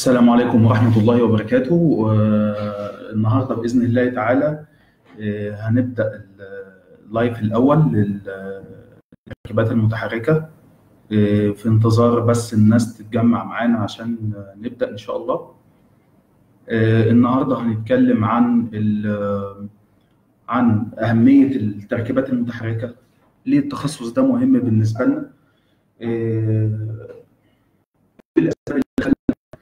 السلام عليكم ورحمة الله وبركاته النهاردة بإذن الله تعالى آه، هنبدأ اللايف الأول للتركيبات المتحركة آه، في انتظار بس الناس تتجمع معانا عشان نبدأ إن شاء الله آه، النهاردة هنتكلم عن ال- عن أهمية التركيبات المتحركة ليه التخصص ده مهم بالنسبة لنا آه، الأسباب اللي خلت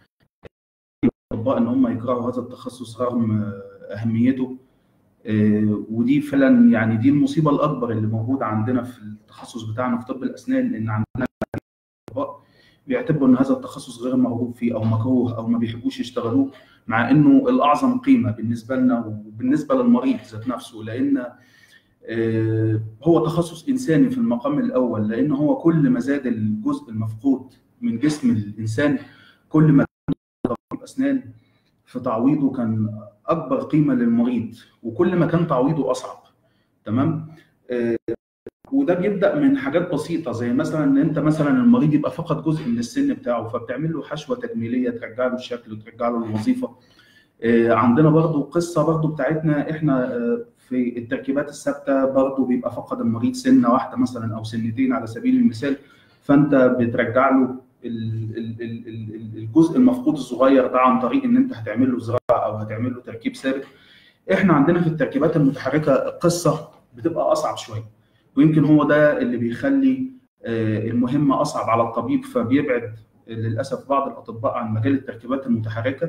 الأطباء إن هم يكرهوا هذا التخصص رغم آه، أهميته آه، ودي فعلا يعني دي المصيبة الأكبر اللي موجودة عندنا في التخصص بتاعنا في طب الأسنان إن عندنا أطباء بيعتبروا إن هذا التخصص غير مرغوب فيه أو مكروه أو ما بيحبوش يشتغلوه مع إنه الأعظم قيمة بالنسبة لنا وبالنسبة للمريض ذات نفسه لأن آه، هو تخصص إنساني في المقام الأول لأن هو كل ما زاد الجزء المفقود من جسم الإنسان كل ما كان طبيب أسنان في تعويضه كان أكبر قيمة للمريض وكل ما كان تعويضه أصعب تمام آه، وده بيبدا من حاجات بسيطه زي مثلا ان انت مثلا المريض يبقى فقد جزء من السن بتاعه فبتعمل له حشوه تجميليه ترجع له الشكل وترجع له الوظيفه آه، عندنا برضو قصه برضو بتاعتنا احنا آه، في التركيبات الثابته برضو بيبقى فقد المريض سنه واحده مثلا او سنتين على سبيل المثال فانت بترجع له ال- ال- ال- ال- الجزء المفقود الصغير ده عن طريق ان انت هتعمل له زراعه او هتعمل له تركيب ثابت احنا عندنا في التركيبات المتحركه قصه بتبقى اصعب شويه ويمكن هو ده اللي بيخلي آه، المهمه اصعب على الطبيب فبيبعد للاسف بعض الاطباء عن مجال التركيبات المتحركه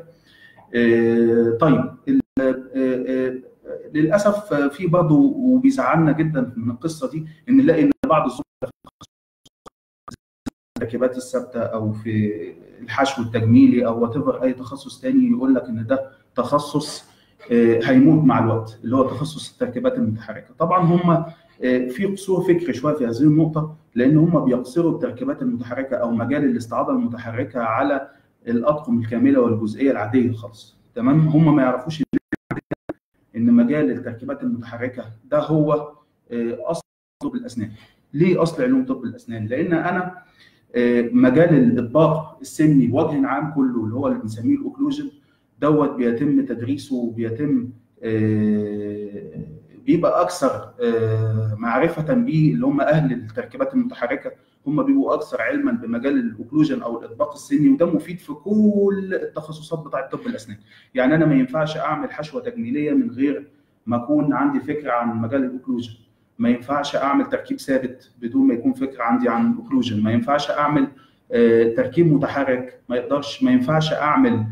آه، طيب ال- آه، آه، للاسف في برضه وبيزعلنا جدا من القصه دي ان نلاقي ان بعض الزملاء في التركيبات الثابته او في الحشو التجميلي او وات اي تخصص تاني يقول لك ان ده تخصص آه، هيموت مع الوقت اللي هو تخصص التركيبات المتحركه طبعا هم آه، في قصور فكري شويه في هذه النقطه لان هم بيقصروا التركيبات المتحركه او مجال الاستعاضه المتحركه على الاطقم الكامله والجزئيه العاديه خالص تمام هم ما يعرفوش ان مجال التركيبات المتحركه ده هو آه، اصل طب الاسنان ليه اصل علوم طب الاسنان لان انا آه، مجال الاطباق السني بوجه عام كله اللي هو اللي بنسميه الاوكلوجن دوت بيتم تدريسه وبيتم آه، بيبقى اكثر آه، معرفه بيه اللي هم اهل التركيبات المتحركه هم بيبقوا اكثر علما بمجال الاوكلوجن او الاطباق السني وده مفيد في كل التخصصات بتاعه طب الاسنان يعني انا ما ينفعش اعمل حشوه تجميليه من غير ما اكون عندي فكره عن مجال الاوكلوجن ما ينفعش اعمل تركيب ثابت بدون ما يكون فكره عندي عن الاوكلوجن ما ينفعش اعمل آه، تركيب متحرك ما يقدرش ما ينفعش اعمل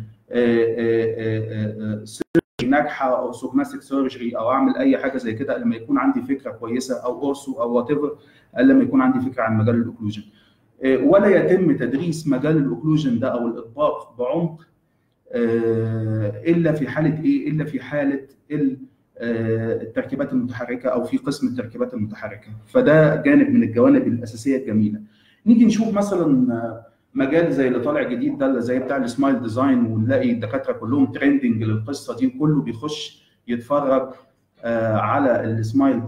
سيرجري ناجحه او سوجماستيك سيرجري او اعمل اي حاجه زي كده لما يكون عندي فكره كويسه او اورسو او وات ايفر لما يكون عندي فكره عن مجال الاوكلوجن آه، ولا يتم تدريس مجال الاوكلوجن ده او الاطباق بعمق آه، الا في حاله ايه؟ الا في حاله ال- آه، التركيبات المتحركه او في قسم التركيبات المتحركه فده جانب من الجوانب الاساسيه الجميله. نيجي نشوف مثلا آه، مجال زي اللي طالع جديد ده اللي زي بتاع السمايل ديزاين ونلاقي الدكاتره كلهم ترندنج للقصه دي وكله بيخش يتفرج آه، على السمايل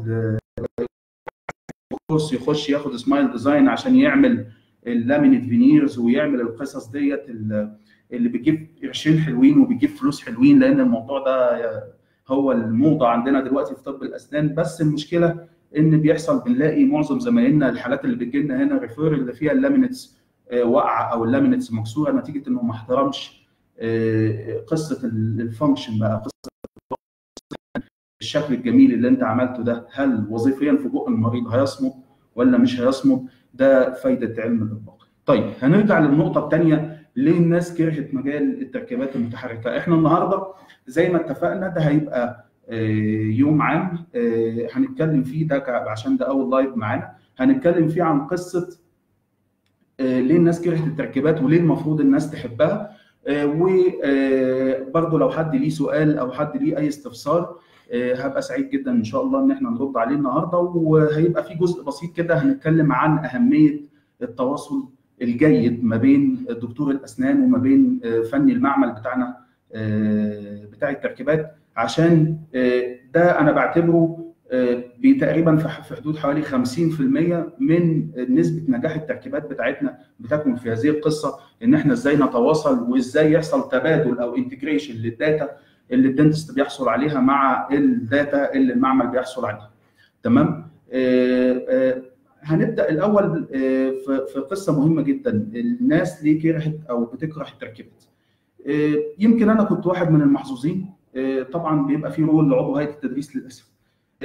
كورس يخش ياخد سمايل ديزاين عشان يعمل اللامينيت فينيرز ويعمل القصص ديت ال- اللي بيجيب قرشين حلوين وبيجيب فلوس حلوين لان الموضوع ده هو الموضه عندنا دلوقتي في طب الاسنان بس المشكله ان بيحصل بنلاقي معظم زمايلنا الحالات اللي بتجي لنا هنا ريفير اللي فيها اللامينيتس آه، واقعه او اللامينيتس مكسوره نتيجه انه ما احترمش آه، قصه ال- الفانكشن بقى قصه الشكل الجميل اللي انت عملته ده هل وظيفيا في بق المريض هيصمد ولا مش هيصمد ده فايده علم الاطباق. طيب هنرجع للنقطه الثانيه ليه الناس كرهت مجال التركيبات المتحركه؟ احنا النهارده زي ما اتفقنا ده هيبقى آه، يوم عام آه، هنتكلم فيه ده ك- عشان ده اول لايف معانا هنتكلم فيه عن قصه آه، ليه الناس كرهت التركيبات وليه المفروض الناس تحبها وبرضه لو حد ليه سؤال او حد ليه اي استفسار آه، هبقى سعيد جدا ان شاء الله ان احنا نرد عليه النهارده وهيبقى في جزء بسيط كده هنتكلم عن اهميه التواصل الجيد ما بين دكتور الاسنان وما بين آه، فني المعمل بتاعنا آه، بتاع التركيبات عشان آه، ده انا بعتبره تقريبا في حدود حوالي 50% من نسبه نجاح التركيبات بتاعتنا بتكمن في هذه القصه ان احنا ازاي نتواصل وازاي يحصل تبادل او انتجريشن للداتا اللي الدنتست بيحصل عليها مع الداتا اللي المعمل بيحصل عليها تمام هنبدا الاول في قصه مهمه جدا الناس ليه كرهت او بتكره التركيبات يمكن انا كنت واحد من المحظوظين طبعا بيبقى في رول لعضو هيئه التدريس للاسف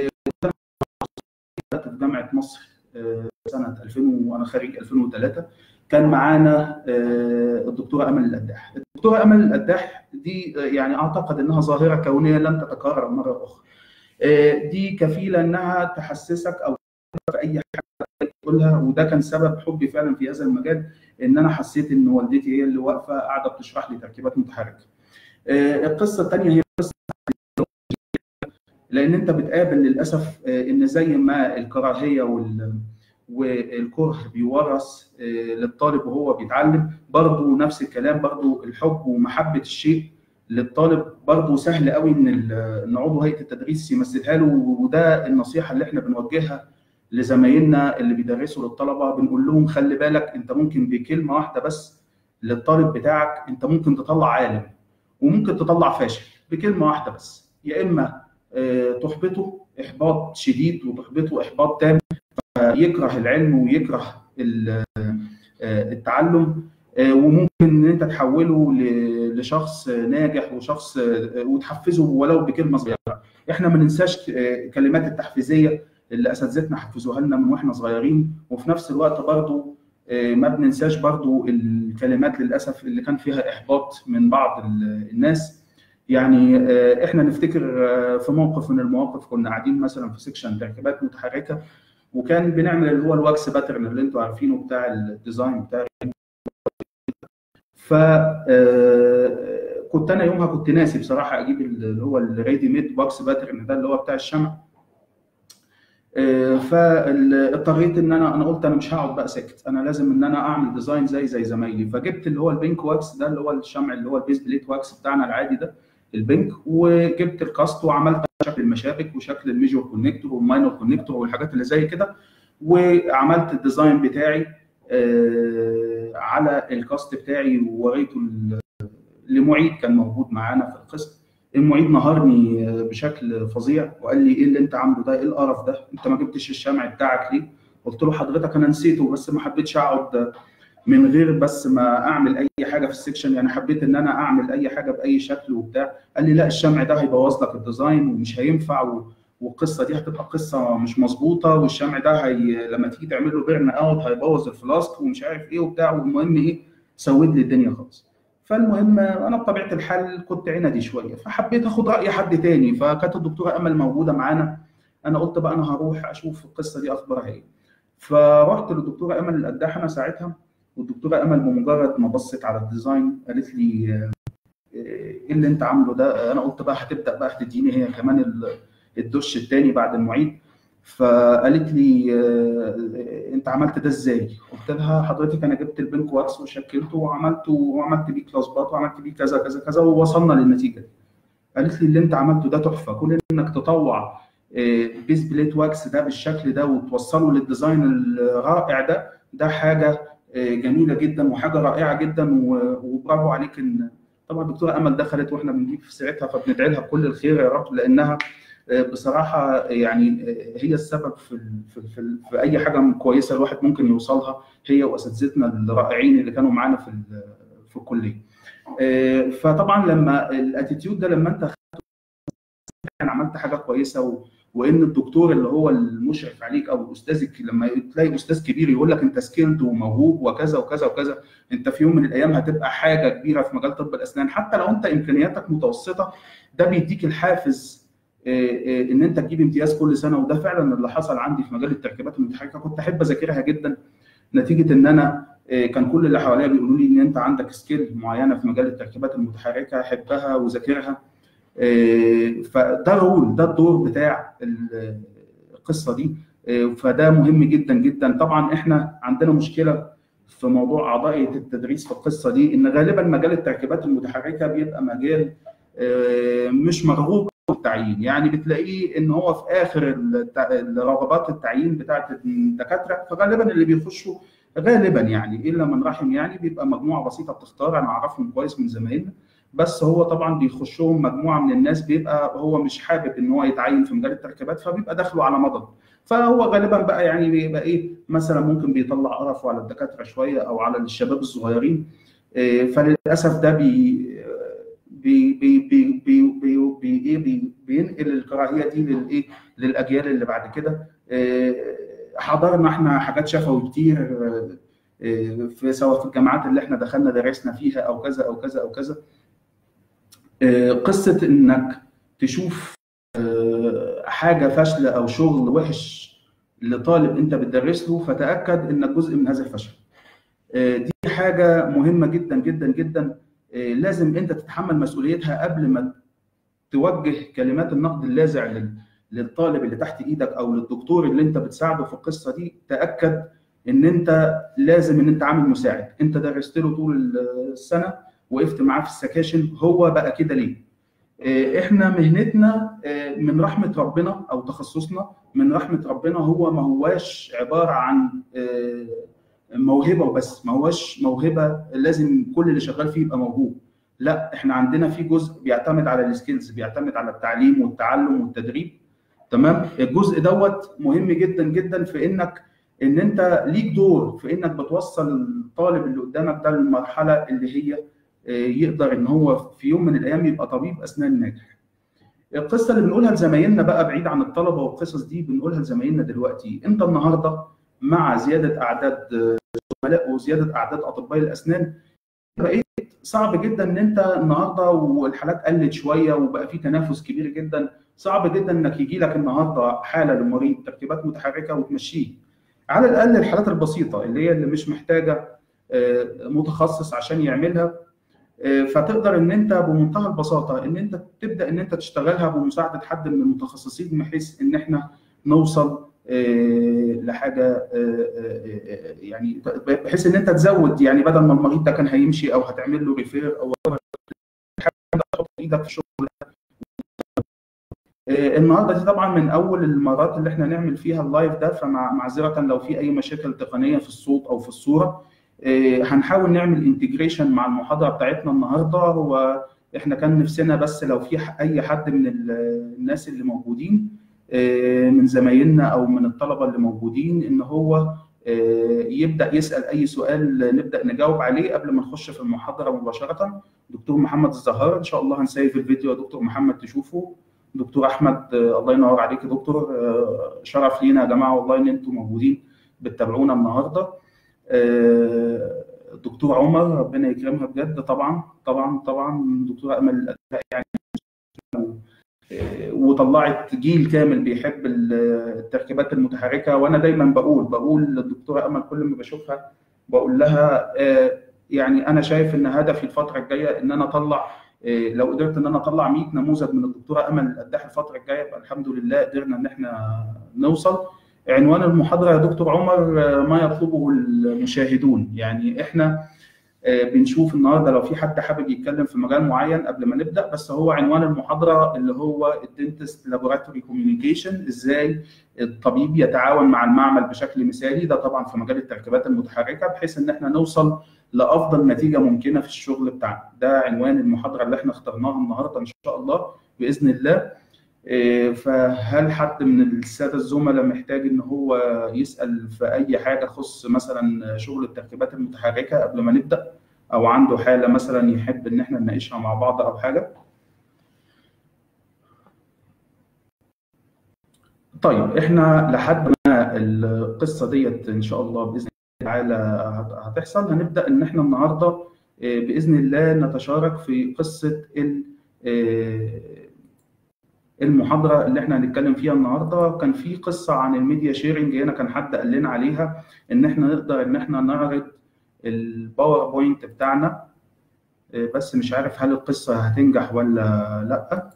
في جامعه مصر سنه 2000 وانا خريج 2003 كان معانا الدكتوره امل القداح الدكتوره امل القداح دي يعني اعتقد انها ظاهره كونيه لن تتكرر مره اخرى دي كفيله انها تحسسك او في اي حاجه تقولها وده كان سبب حبي فعلا في هذا المجال ان انا حسيت ان والدتي هي اللي واقفه قاعده بتشرح لي تركيبات متحركه. القصه الثانيه هي قصه لان انت بتقابل للاسف ان زي ما الكراهيه وال والكره بيورث للطالب وهو بيتعلم برضه نفس الكلام برضه الحب ومحبه الشيء للطالب برضه سهل قوي ان ان عضو هيئه التدريس يمثلها له وده النصيحه اللي احنا بنوجهها لزمايلنا اللي بيدرسوا للطلبه بنقول لهم خلي بالك انت ممكن بكلمه واحده بس للطالب بتاعك انت ممكن تطلع عالم وممكن تطلع فاشل بكلمه واحده بس يا اما تحبطه احباط شديد وتحبطه احباط تام فيكره العلم ويكره التعلم وممكن ان انت تحوله لشخص ناجح وشخص وتحفزه ولو بكلمه صغيره احنا ما ننساش كلمات التحفيزيه اللي اساتذتنا حفزوها لنا من واحنا صغيرين وفي نفس الوقت برضو ما بننساش برضو الكلمات للاسف اللي كان فيها احباط من بعض الناس يعني احنا نفتكر في موقف من المواقف كنا قاعدين مثلا في سيكشن تركيبات متحركه وكان بنعمل اللي هو الواكس باترن اللي انتوا عارفينه بتاع الديزاين بتاع ف كنت انا يومها كنت ناسي بصراحه اجيب اللي هو الريدي ميد واكس باترن ده اللي هو بتاع الشمع فاضطريت ان انا انا قلت انا مش هقعد بقى ساكت انا لازم ان انا اعمل ديزاين زي زي زمايلي فجبت اللي هو البينك واكس ده اللي هو الشمع اللي هو البيز بليت واكس بتاعنا العادي ده البنك وجبت الكاست وعملت شكل المشابك وشكل الميجور كونكتور والماينور كونكتور والحاجات اللي زي كده وعملت الديزاين بتاعي على الكاست بتاعي ووريته لمعيد كان موجود معانا في القسم المعيد نهرني بشكل فظيع وقال لي ايه اللي انت عامله ده ايه القرف ده انت ما جبتش الشمع بتاعك ليه قلت له حضرتك انا نسيته بس ما حبيتش اقعد من غير بس ما اعمل اي حاجه في السكشن يعني حبيت ان انا اعمل اي حاجه باي شكل وبتاع قال لي لا الشمع ده هيبوظ لك الديزاين ومش هينفع والقصه دي هتبقى قصه مش مظبوطه والشمع ده هي لما تيجي تعمل له بيرن اوت هيبوظ الفلاسك ومش عارف ايه وبتاع والمهم ايه سود لي الدنيا خالص فالمهم انا بطبيعه الحال كنت عندي شويه فحبيت اخد راي حد تاني فكانت الدكتوره امل موجوده معانا انا قلت بقى انا هروح اشوف القصه دي اخبارها ايه فرحت للدكتوره امل القداح انا ساعتها والدكتوره امل بمجرد ما بصت على الديزاين قالت لي ايه اللي انت عامله ده انا قلت بقى هتبدا بقى تديني هي كمان الدش الثاني بعد المعيد فقالت لي انت عملت ده ازاي؟ قلت لها حضرتك انا جبت البنك واكس وشكلته وعملته وعملت بيه كلاسبات وعملت بيه كذا كذا كذا ووصلنا للنتيجه دي. قالت لي اللي انت عملته ده تحفه كون انك تطوع بيس بليت واكس ده بالشكل ده وتوصله للديزاين الرائع ده ده حاجه جميله جدا وحاجه رائعه جدا وبرافو عليك ان طبعا الدكتوره امل دخلت واحنا بنجيب في ساعتها فبندعي لها بكل الخير يا رب لانها بصراحه يعني هي السبب في في في, في اي حاجه كويسه الواحد ممكن يوصلها هي واساتذتنا الرائعين اللي كانوا معانا في في الكليه. فطبعا لما الاتيتيود ده لما انت يعني عملت حاجه كويسه و وان الدكتور اللي هو المشرف عليك او استاذك لما تلاقي استاذ كبير يقول لك انت سكيلد وموهوب وكذا وكذا وكذا انت في يوم من الايام هتبقى حاجه كبيره في مجال طب الاسنان حتى لو انت امكانياتك متوسطه ده بيديك الحافز ان انت تجيب امتياز كل سنه وده فعلا اللي حصل عندي في مجال التركيبات المتحركه كنت احب اذاكرها جدا نتيجه ان انا كان كل اللي حواليا بيقولوا لي ان انت عندك سكيل معينه في مجال التركيبات المتحركه احبها وذاكرها فده رول ده الدور بتاع القصه دي فده مهم جدا جدا طبعا احنا عندنا مشكله في موضوع اعضاء التدريس في القصه دي ان غالبا مجال التركيبات المتحركه بيبقى مجال مش مرغوب التعيين يعني بتلاقيه ان هو في اخر رغبات التعيين بتاعه الدكاتره فغالبا اللي بيخشوا غالبا يعني الا من رحم يعني بيبقى مجموعه بسيطه بتختار انا اعرفهم كويس من زمايلنا بس هو طبعا بيخشهم مجموعه من الناس بيبقى هو مش حابب ان هو يتعين في مجال التركيبات فبيبقى داخله على مضض فهو غالبا بقى يعني بيبقى ايه مثلا ممكن بيطلع قرفه على الدكاتره شويه او على الشباب الصغيرين فللاسف ده بي بي بي بي بي بي بي ايه بي بينقل الكراهيه دي للايه للاجيال اللي بعد كده حضرنا احنا حاجات شفوي كتير في سواء في الجامعات اللي احنا دخلنا درسنا فيها او كذا او كذا او كذا قصه انك تشوف حاجه فاشله او شغل وحش لطالب انت بتدرس له فتاكد انك جزء من هذا الفشل دي حاجه مهمه جدا جدا جدا لازم انت تتحمل مسؤوليتها قبل ما توجه كلمات النقد اللاذع للطالب اللي تحت ايدك او للدكتور اللي انت بتساعده في القصه دي تاكد ان انت لازم ان انت عامل مساعد انت درست له طول السنه وقفت معاه في السكاشن هو بقى كده ليه احنا مهنتنا من رحمه ربنا او تخصصنا من رحمه ربنا هو ما هواش عباره عن موهبه وبس ما هواش موهبه لازم كل اللي شغال فيه يبقى موهوب لا احنا عندنا في جزء بيعتمد على السكيلز بيعتمد على التعليم والتعلم والتدريب تمام الجزء دوت مهم جدا جدا في انك ان انت ليك دور في انك بتوصل الطالب اللي قدامك ده للمرحله اللي هي يقدر ان هو في يوم من الايام يبقى طبيب اسنان ناجح. القصه اللي بنقولها لزمايلنا بقى بعيد عن الطلبه والقصص دي بنقولها لزمايلنا دلوقتي انت النهارده مع زياده اعداد زملاء وزياده اعداد اطباء الاسنان بقيت صعب جدا ان انت النهارده والحالات قلت شويه وبقى في تنافس كبير جدا صعب جدا انك يجي لك النهارده حاله لمريض تركيبات متحركه وتمشيه على الاقل الحالات البسيطه اللي هي اللي مش محتاجه متخصص عشان يعملها فتقدر ان انت بمنتهى البساطه ان انت تبدا ان انت تشتغلها بمساعده حد من المتخصصين بحيث ان احنا نوصل لحاجه يعني بحيث ان انت تزود يعني بدل ما المريض ده كان هيمشي او هتعمل له ريفير او تحط ايدك في الشغل النهارده دي طبعا من اول المرات اللي احنا نعمل فيها اللايف ده فمعذره لو في اي مشاكل تقنيه في الصوت او في الصوره هنحاول نعمل انتجريشن مع المحاضره بتاعتنا النهارده هو احنا كان نفسنا بس لو في اي حد من الناس اللي موجودين من زمايلنا او من الطلبه اللي موجودين ان هو يبدا يسال اي سؤال نبدا نجاوب عليه قبل ما نخش في المحاضره مباشره دكتور محمد الزهار ان شاء الله هنسيف الفيديو يا دكتور محمد تشوفه دكتور احمد الله ينور عليك يا دكتور شرف لينا يا جماعه والله ان انتم موجودين بتتابعونا النهارده دكتور عمر ربنا يكرمها بجد طبعا طبعا طبعا دكتوره امل يعني وطلعت جيل كامل بيحب التركيبات المتحركه وانا دايما بقول بقول للدكتوره امل كل ما بشوفها بقول لها يعني انا شايف ان هدفي الفتره الجايه ان انا اطلع لو قدرت ان انا اطلع 100 نموذج من الدكتوره امل القداح الفتره الجايه يبقى الحمد لله قدرنا ان احنا نوصل عنوان المحاضره يا دكتور عمر ما يطلبه المشاهدون يعني احنا بنشوف النهارده لو في حد حابب يتكلم في مجال معين قبل ما نبدا بس هو عنوان المحاضره اللي هو الدنتست لابوراتوري كوميونيكيشن ازاي الطبيب يتعاون مع المعمل بشكل مثالي ده طبعا في مجال التركيبات المتحركه بحيث ان احنا نوصل لافضل نتيجه ممكنه في الشغل بتاعنا ده عنوان المحاضره اللي احنا اخترناها النهارده ان شاء الله باذن الله فهل حد من الساده الزملاء محتاج ان هو يسال في اي حاجه تخص مثلا شغل التركيبات المتحركه قبل ما نبدا او عنده حاله مثلا يحب ان احنا نناقشها مع بعض او حاجه طيب احنا لحد ما القصه ديت ان شاء الله باذن الله تعالى هتحصل هنبدا ان احنا النهارده باذن الله نتشارك في قصه المحاضره اللي احنا هنتكلم فيها النهارده كان في قصه عن الميديا شيرنج هنا كان حد قال لنا عليها ان احنا نقدر ان احنا نعرض الباوربوينت بتاعنا بس مش عارف هل القصه هتنجح ولا لا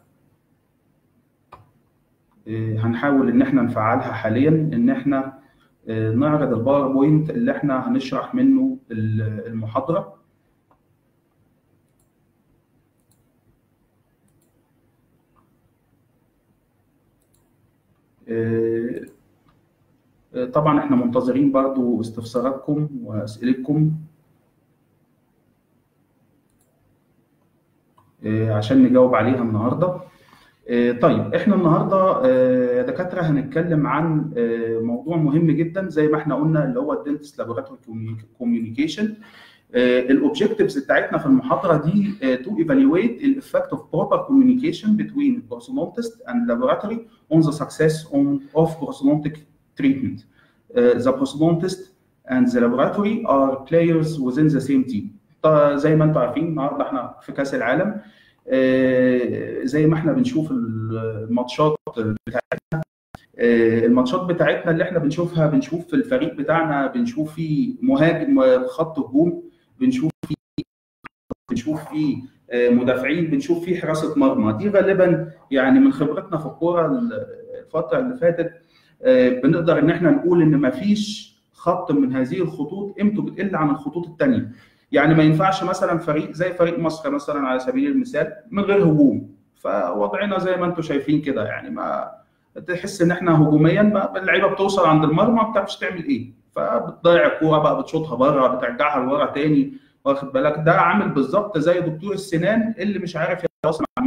هنحاول ان احنا نفعلها حاليا ان احنا نعرض الباوربوينت اللي احنا هنشرح منه المحاضره طبعا احنا منتظرين برضو استفساراتكم واسئلتكم عشان نجاوب عليها النهارده طيب احنا النهارده يا دكاتره هنتكلم عن موضوع مهم جدا زي ما احنا قلنا اللي هو الدنتس لابوراتوري كوميونيكيشن الاوبجكتيفز بتاعتنا في المحاضره دي تو ايفالويت الايفكت اوف بروبر كوميونيكيشن بتوين prosthodontist and laboratory on the success on, of prosthodontic treatment. Uh, the prosthodontist and the laboratory are players within the same team. زي ما انتم عارفين النهارده احنا في كاس العالم زي ما احنا بنشوف الماتشات بتاعتنا الماتشات بتاعتنا اللي احنا بنشوفها بنشوف في الفريق بتاعنا بنشوف فيه مهاجم خط هجوم بنشوف فيه بنشوف فيه مدافعين بنشوف فيه حراسه مرمى دي غالبا يعني من خبرتنا في الكوره الفتره اللي فاتت بنقدر ان احنا نقول ان ما فيش خط من هذه الخطوط قيمته بتقل عن الخطوط الثانيه يعني ما ينفعش مثلا فريق زي فريق مصر مثلا على سبيل المثال من غير هجوم فوضعنا زي ما انتم شايفين كده يعني ما تحس ان احنا هجوميا اللعيبه بتوصل عند المرمى ما بتعرفش تعمل ايه فبتضيع الكوره بقى بتشوطها بره بترجعها لورا تاني واخد بالك ده عامل بالظبط زي دكتور السنان اللي مش عارف يتواصل مع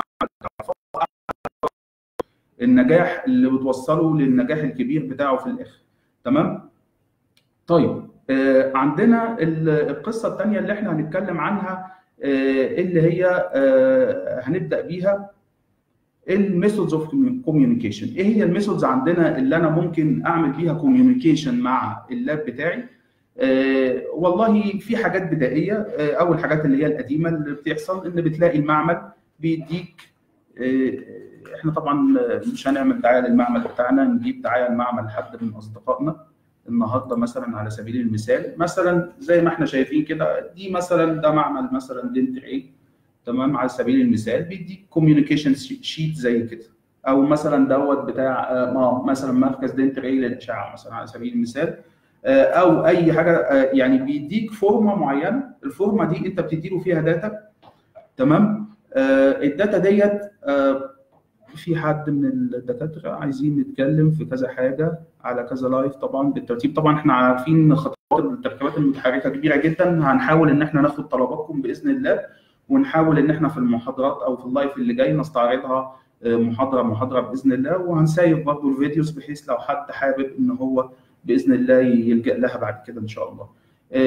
النجاح اللي بتوصله للنجاح الكبير بتاعه في الاخر تمام طيب آه عندنا القصه الثانيه اللي احنا هنتكلم عنها آه اللي هي آه هنبدا بيها الميثودز اوف كوميونيكيشن ايه هي الميثودز عندنا اللي انا ممكن اعمل بيها كوميونيكيشن مع اللاب بتاعي آه والله في حاجات بدائيه آه اول حاجات اللي هي القديمه اللي بتحصل ان بتلاقي المعمل بيديك آه احنا طبعا مش هنعمل دعايه للمعمل بتاعنا نجيب دعايه لمعمل حد من اصدقائنا النهارده مثلا على سبيل المثال مثلا زي ما احنا شايفين كده دي مثلا ده معمل مثلا دنتري تمام على سبيل المثال بيديك كوميونيكيشن شيت زي كده او مثلا دوت بتاع مثلا مركز دنتري للاشعه مثلا على سبيل المثال او اي حاجه يعني بيديك فورمه معينه الفورمه دي انت بتدي له فيها داتا تمام الداتا ديت في حد من الدكاتره عايزين نتكلم في كذا حاجه على كذا لايف طبعا بالترتيب طبعا احنا عارفين خطوات التركيبات المتحركه كبيره جدا هنحاول ان احنا ناخد طلباتكم باذن الله ونحاول ان احنا في المحاضرات او في اللايف اللي جاي نستعرضها محاضره محاضره باذن الله وهنسيب برضه الفيديوز بحيث لو حد حابب ان هو باذن الله يلجا لها بعد كده ان شاء الله.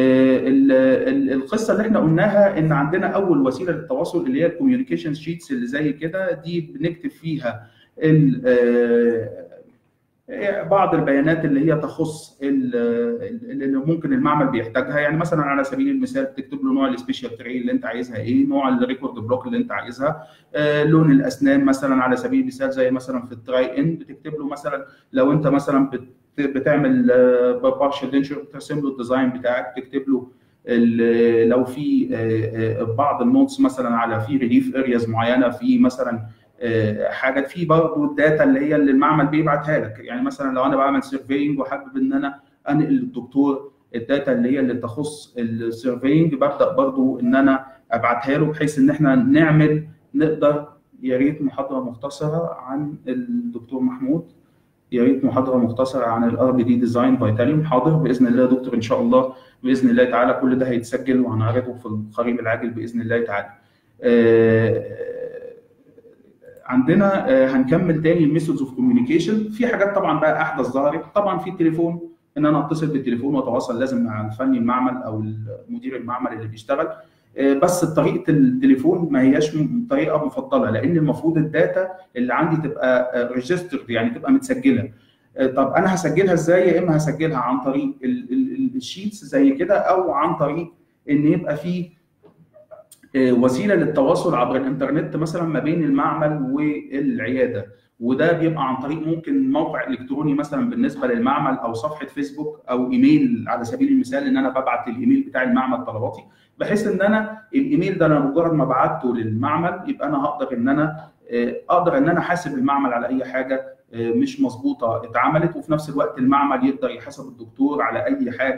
القصه اللي احنا قلناها ان عندنا اول وسيله للتواصل اللي هي الكوميونيكيشن شيتس اللي زي كده دي بنكتب فيها بعض البيانات اللي هي تخص اللي ممكن المعمل بيحتاجها يعني مثلا على سبيل المثال بتكتب له نوع السبيشال تري اللي انت عايزها ايه نوع الريكورد بلوك اللي انت عايزها لون الاسنان مثلا على سبيل المثال زي مثلا في التراي ان بتكتب له مثلا لو انت مثلا بتعمل بارشل دنشر بترسم له الديزاين بتاعك تكتب له لو في بعض النوتس مثلا على في ريليف ارياز معينه في مثلا حاجات في برضه الداتا اللي هي اللي المعمل بيبعتها لك يعني مثلا لو انا بعمل سيرفينج وحابب ان انا انقل للدكتور الداتا اللي هي اللي تخص السيرفينج ببدا برضه ان انا ابعتها له بحيث ان احنا نعمل نقدر يا ريت محاضره مختصره عن الدكتور محمود يا ريت محاضره مختصره عن الار بي دي ديزاين فيتاليوم حاضر باذن الله يا دكتور ان شاء الله باذن الله تعالى كل ده هيتسجل وهنعرضه في القريب العاجل باذن الله تعالى. عندنا هنكمل تاني الميثودز اوف كوميونيكيشن في حاجات طبعا بقى احدث ظهرت طبعا في التليفون ان انا اتصل بالتليفون واتواصل لازم مع الفني المعمل او مدير المعمل اللي بيشتغل بس طريقه التليفون ما هياش طريقه مفضله لان المفروض الداتا اللي عندي تبقى ريجسترد يعني تبقى متسجله طب انا هسجلها ازاي يا اما هسجلها عن طريق الشيتس زي كده او عن طريق ان يبقى في وسيله للتواصل عبر الانترنت مثلا ما بين المعمل والعياده وده بيبقى عن طريق ممكن موقع الكتروني مثلا بالنسبه للمعمل او صفحه فيسبوك او ايميل على سبيل المثال ان انا ببعت الايميل بتاع المعمل طلباتي بحيث ان انا الايميل ده انا مجرد ما بعته للمعمل يبقى انا هقدر ان انا اقدر ان انا احاسب المعمل على اي حاجه مش مظبوطه اتعملت وفي نفس الوقت المعمل يقدر يحاسب الدكتور على اي حاجه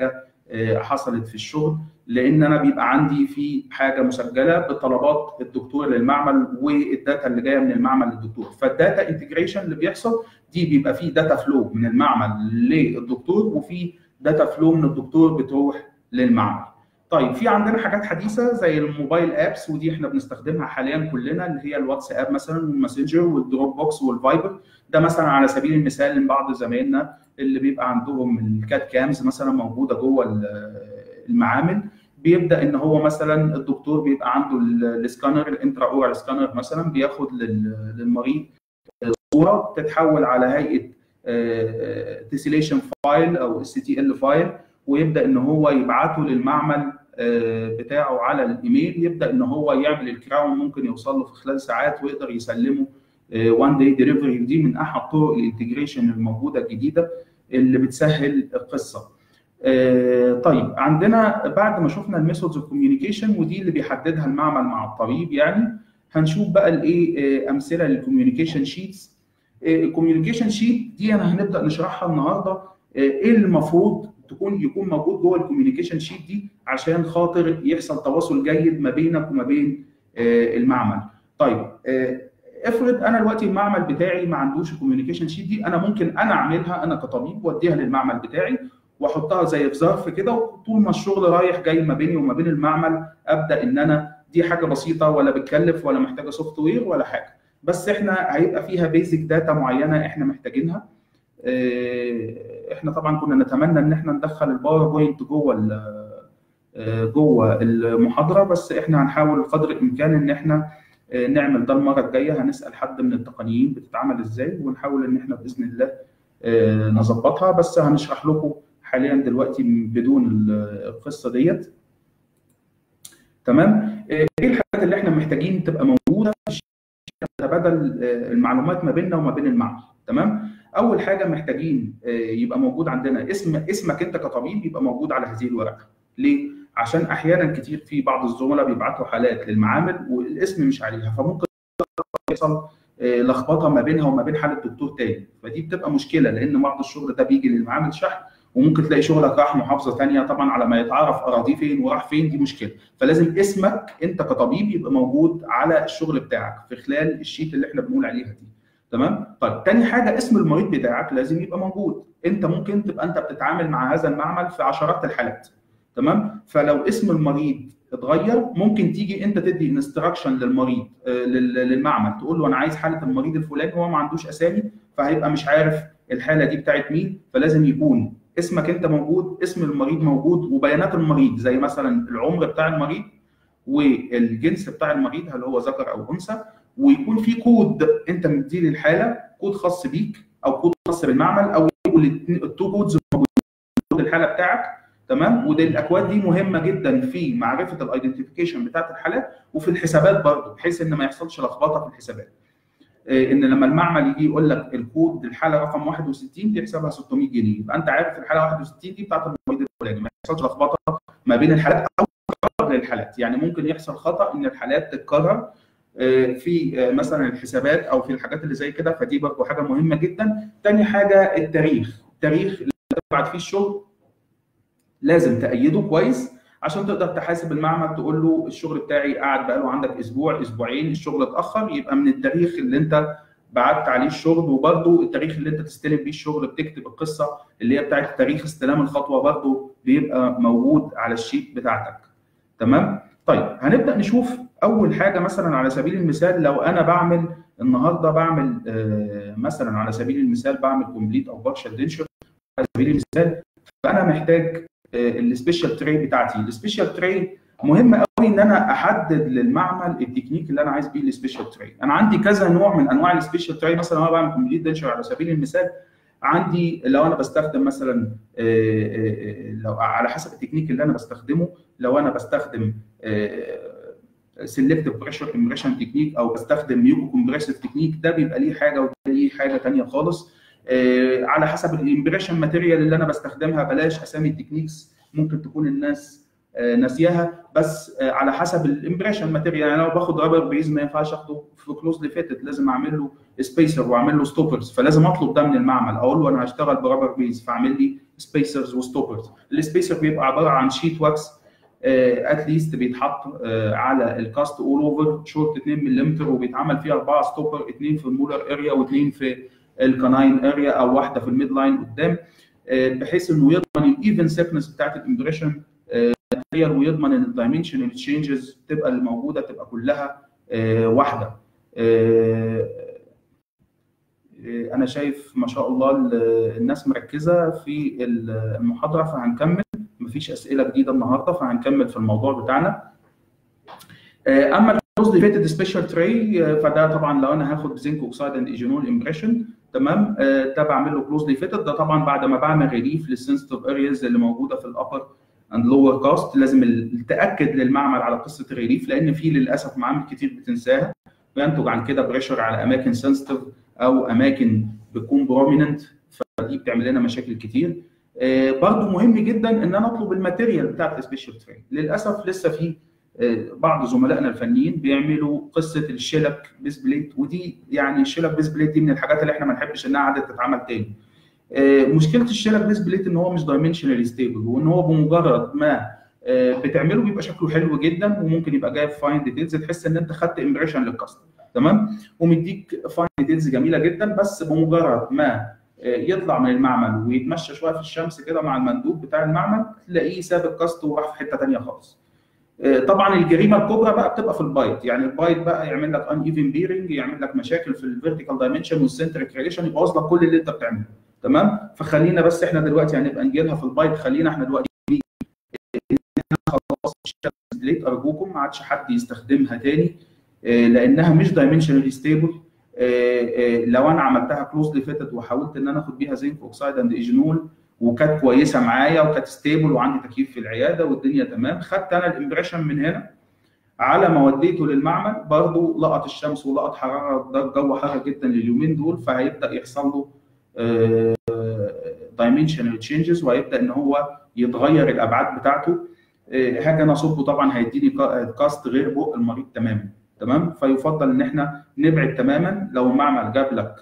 حصلت في الشغل لان انا بيبقى عندي في حاجه مسجله بطلبات الدكتور للمعمل والداتا اللي جايه من المعمل للدكتور فالداتا انتجريشن اللي بيحصل دي بيبقى فيه داتا فلو من المعمل للدكتور وفي داتا فلو من الدكتور بتروح للمعمل طيب في عندنا حاجات حديثه زي الموبايل ابس ودي احنا بنستخدمها حاليا كلنا اللي هي الواتساب مثلا والماسنجر والدروب بوكس والفايبر ده مثلا على سبيل المثال لبعض زمايلنا اللي بيبقى عندهم الكات كامز مثلا موجوده جوه المعامل بيبدا ان هو مثلا الدكتور بيبقى عنده السكانر الانترا اورال سكانر مثلا بياخد للمريض صوره بتتحول على هيئه تيسيليشن فايل او اس تي ال فايل ويبدا ان هو يبعته للمعمل بتاعه على الايميل يبدا ان هو يعمل الكراون ممكن يوصل له في خلال ساعات ويقدر يسلمه وان داي ديليفري دي من احد طرق الانتجريشن الموجوده الجديده اللي بتسهل القصه. طيب عندنا بعد ما شفنا الميثودز اوف كوميونيكيشن ودي اللي بيحددها المعمل مع الطبيب يعني هنشوف بقى الايه امثله للكوميونيكيشن شيتس الكوميونيكيشن شيت دي انا هنبدا نشرحها النهارده ايه المفروض تكون يكون موجود جوه الكوميونيكيشن شيت دي عشان خاطر يحصل تواصل جيد ما بينك وما بين المعمل. طيب افرض انا دلوقتي المعمل بتاعي ما عندوش الكوميونيكيشن شيت دي انا ممكن انا اعملها انا كطبيب واديها للمعمل بتاعي واحطها زي في ظرف كده وطول ما الشغل رايح جاي ما بيني وما بين المعمل ابدا ان انا دي حاجه بسيطه ولا بتكلف ولا محتاجه سوفت وير ولا حاجه بس احنا هيبقى فيها بيزك داتا معينه احنا محتاجينها احنا طبعا كنا نتمنى ان احنا ندخل الباوربوينت جوه جوه المحاضره بس احنا هنحاول قدر الامكان ان احنا نعمل ده المره الجايه هنسال حد من التقنيين بتتعمل ازاي ونحاول ان احنا باذن الله نظبطها بس هنشرح لكم حاليا دلوقتي بدون القصه ديت تمام ايه الحاجات اللي احنا محتاجين تبقى موجوده تبادل المعلومات ما بيننا وما بين المعمل تمام اول حاجه محتاجين يبقى موجود عندنا اسم اسمك انت كطبيب يبقى موجود على هذه الورقه ليه عشان احيانا كتير في بعض الزملاء بيبعتوا حالات للمعامل والاسم مش عليها فممكن يحصل لخبطه ما بينها وما بين حاله دكتور تاني فدي بتبقى مشكله لان بعض الشغل ده بيجي للمعامل شحن وممكن تلاقي شغلك راح محافظه ثانيه طبعا على ما يتعرف اراضيه فين وراح فين دي مشكله فلازم اسمك انت كطبيب يبقى موجود على الشغل بتاعك في خلال الشيت اللي احنا بنقول عليها دي تمام طيب تاني حاجه اسم المريض بتاعك لازم يبقى موجود انت ممكن تبقى انت بتتعامل مع هذا المعمل في عشرات الحالات تمام فلو اسم المريض اتغير ممكن تيجي انت تدي انستراكشن للمريض للمعمل تقول له انا عايز حاله المريض الفلاني هو ما عندوش اسامي فهيبقى مش عارف الحاله دي بتاعت مين فلازم يكون اسمك انت موجود اسم المريض موجود وبيانات المريض زي مثلا العمر بتاع المريض والجنس بتاع المريض هل هو ذكر او انثى ويكون في كود انت مديه للحاله كود خاص بيك او كود خاص بالمعمل او يكون التو كودز موجودين الحاله بتاعك تمام ودي الاكواد دي مهمه جدا في معرفه الايدنتيفيكيشن بتاعت الحالات وفي الحسابات برضه بحيث ان ما يحصلش لخبطه في الحسابات ان لما المعمل يجي يقول لك الكود الحاله رقم 61 دي حسابها 600 جنيه يبقى انت عارف الحاله 61 دي بتاعت المريض الفلاني ما يحصلش لخبطه ما بين الحالات او تكرر للحالات يعني ممكن يحصل خطا ان الحالات تتكرر في مثلا الحسابات او في الحاجات اللي زي كده فدي برضه حاجه مهمه جدا تاني حاجه التاريخ التاريخ اللي تبعت فيه الشغل لازم تأيده كويس عشان تقدر تحاسب المعمل تقول له الشغل بتاعي قاعد بقاله عندك اسبوع اسبوعين الشغل اتاخر يبقى من التاريخ اللي انت بعت عليه الشغل وبرده التاريخ اللي انت تستلم بيه الشغل بتكتب القصه اللي هي بتاعت تاريخ استلام الخطوه برده بيبقى موجود على الشيت بتاعتك تمام طيب هنبدا نشوف اول حاجه مثلا على سبيل المثال لو انا بعمل النهارده بعمل آه مثلا على سبيل المثال بعمل كومبليت او بارشال دينشر على سبيل المثال فانا محتاج السبيشال تري بتاعتي السبيشال تري مهم قوي ان انا احدد للمعمل التكنيك اللي انا عايز بيه السبيشال تري انا عندي كذا نوع من انواع السبيشال تري مثلا لو انا بعمل كومبليت دنشر على سبيل المثال عندي لو انا بستخدم مثلا لو على حسب التكنيك اللي انا بستخدمه لو انا بستخدم سيلكتيف بريشر امبريشن تكنيك او بستخدم ميوكو كومبريسيف تكنيك ده بيبقى ليه حاجه وده ليه حاجه ثانيه خالص على حسب الامبريشن ماتيريال اللي انا بستخدمها بلاش اسامي التكنيكس ممكن تكون الناس ناسياها بس على حسب الامبريشن ماتيريال يعني لو باخد رابر بيز ما ينفعش اخده في كلوزلي فيتد لازم اعمل له سبيسر واعمل له ستوبرز فلازم اطلب ده من المعمل اقول له انا هشتغل برابر بيز فاعمل لي سبيسرز وستوبرز السبيسر بيبقى عباره عن شيت واكس اتليست بيتحط على الكاست اول اوفر شورت 2 ملم وبيتعمل فيه اربعه ستوبر اثنين في المولر اريا واثنين في الكناين اريا او واحده في الميد لاين قدام بحيث انه يضمن الايفن سيكنس بتاعت الامبريشن ماتيريال ويضمن ان الدايمنشن تشينجز تبقى الموجوده تبقى كلها واحده انا شايف ما شاء الله الناس مركزه في المحاضره فهنكمل مفيش اسئله جديده النهارده فهنكمل في الموضوع بتاعنا اما الكلوزلي فيتد سبيشال تري فده طبعا لو انا هاخد زنك اوكسايد اند ايجينول امبريشن تمام ده بعمل له كلوزلي فيتد ده طبعا بعد ما بعمل ريليف للسنسيتيف ارياز اللي موجوده في الابر اند لور كاست لازم تاكد للمعمل على قصه الريليف لان في للاسف معامل كتير بتنساها وينتج عن كده بريشر على اماكن سنسيتيف او اماكن بتكون بروميننت فدي بتعمل لنا مشاكل كتير آه برضو مهم جدا ان انا اطلب الماتيريال بتاعت السبيشال تري للاسف لسه في آه بعض زملائنا الفنيين بيعملوا قصه الشيلك بيس بليت ودي يعني الشيلك بيس بليت دي من الحاجات اللي احنا ما نحبش انها عادة تتعمل تاني آه مشكله الشيلك بيس بليت ان هو مش دايمنشنالي ستيبل وان هو بمجرد ما بتعمله بيبقى شكله حلو جدا وممكن يبقى جايب فاين ديتيلز تحس ان انت خدت امبريشن للكاستمر تمام ومديك فاين ديتيلز جميله جدا بس بمجرد ما يطلع من المعمل ويتمشى شويه في الشمس كده مع المندوب بتاع المعمل تلاقيه ساب الكاست وراح في حته ثانيه خالص. طبعا الجريمه الكبرى بقى بتبقى في البايت يعني البايت بقى يعمل لك ان ايفن بيرنج يعمل لك مشاكل في الفيرتيكال دايمنشن والسنتريك ريليشن يبوظ لك كل اللي انت بتعمله تمام فخلينا بس احنا دلوقتي هنبقى نجي لها في البايت خلينا احنا دلوقتي خلاص بليت ارجوكم ما عادش حد يستخدمها تاني لانها مش دايمنشنالي ستيبل لو انا عملتها كلوزلي فيتد وحاولت ان انا اخد بيها زنك اوكسايد اند ايجينول وكانت كويسه معايا وكانت ستيبل وعندي تكييف في العياده والدنيا تمام خدت انا الامبريشن من هنا على ما وديته للمعمل برضه لقط الشمس ولقط حراره ده الجو حر جدا اليومين دول فهيبدا يحصل له دايمنشنال تشينجز وهيبدا ان هو يتغير الابعاد بتاعته هاجي انا اصبه طبعا هيديني كاست غير بق المريض تماما تمام فيفضل ان احنا نبعد تماما لو المعمل جاب لك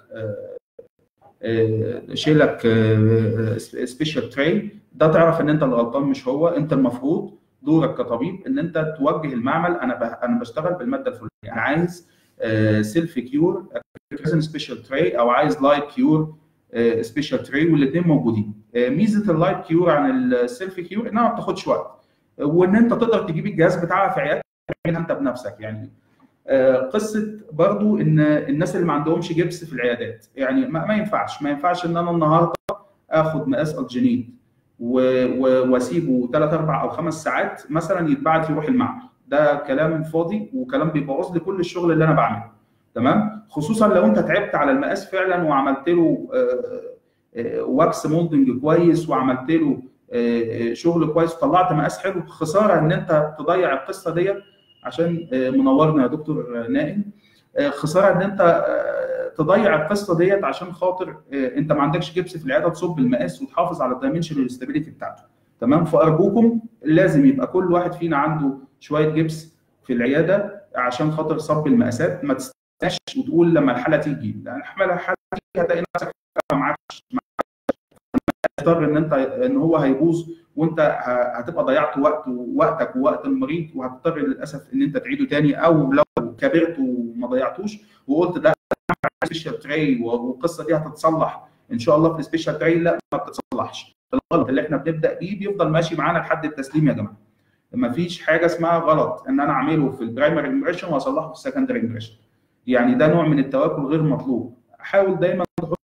شيلك سبيشال تري ده تعرف ان انت الغلطان مش هو انت المفروض دورك كطبيب ان انت توجه المعمل انا انا بشتغل بالماده الفلانيه انا عايز سيلف كيور سبيشال تري او عايز لايت كيور سبيشال تري والاثنين موجودين ميزه اللايت كيور عن السيلف كيور انها ما بتاخدش وقت وان انت تقدر تجيب الجهاز بتاعها في عيادتك تعملها انت بنفسك يعني قصه برضو ان الناس اللي ما عندهمش جبس في العيادات يعني ما, ما ينفعش ما ينفعش ان انا النهارده اخد مقاس الجنين واسيبه 3 4 او 5 ساعات مثلا يتبعت يروح المعمل ده كلام فاضي وكلام بيبوظ لي كل الشغل اللي انا بعمله تمام خصوصا لو انت تعبت على المقاس فعلا وعملت له واكس مولدنج كويس وعملت له شغل كويس وطلعت مقاس حلو خساره ان انت تضيع القصه ديت عشان منورنا يا دكتور نائم خساره ان انت تضيع القصه ديت عشان خاطر انت ما عندكش جبس في العياده تصب المقاس وتحافظ على الدايمنشن والاستابيليتي بتاعته تمام فارجوكم لازم يبقى كل واحد فينا عنده شويه جبس في العياده عشان خاطر صب المقاسات ما تستناش وتقول لما الحاله تيجي لان الحاله تيجي هتلاقي نفسك معكش تضطر ان انت ان هو هيبوظ وانت هتبقى ضيعت وقت ووقتك ووقت المريض وهتضطر للاسف ان انت تعيده تاني او لو كبرت وما ضيعتوش وقلت ده سبيشال تري والقصه دي هتتصلح ان شاء الله في السبيشال تري لا ما بتتصلحش الغلط اللي احنا بنبدا بيه بيفضل ماشي معانا لحد التسليم يا جماعه ما فيش حاجه اسمها غلط ان انا اعمله في البرايمري امبريشن واصلحه في السكندري امبريشن يعني ده نوع من التواكل غير مطلوب حاول دايما تحط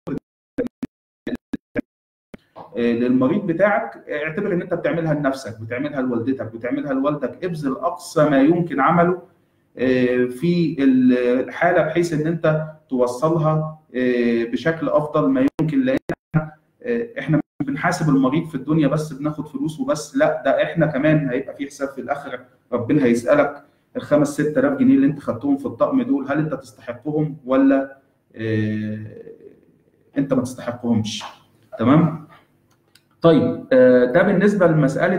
للمريض بتاعك اعتبر ان انت بتعملها لنفسك بتعملها لوالدتك بتعملها لوالدك ابذل اقصى ما يمكن عمله في الحاله بحيث ان انت توصلها بشكل افضل ما يمكن لان احنا بنحاسب المريض في الدنيا بس بناخد فلوس وبس لا ده احنا كمان هيبقى في حساب في الاخره ربنا هيسالك الخمس 6000 جنيه اللي انت خدتهم في الطقم دول هل انت تستحقهم ولا انت ما تستحقهمش تمام طيب ده بالنسبه لمساله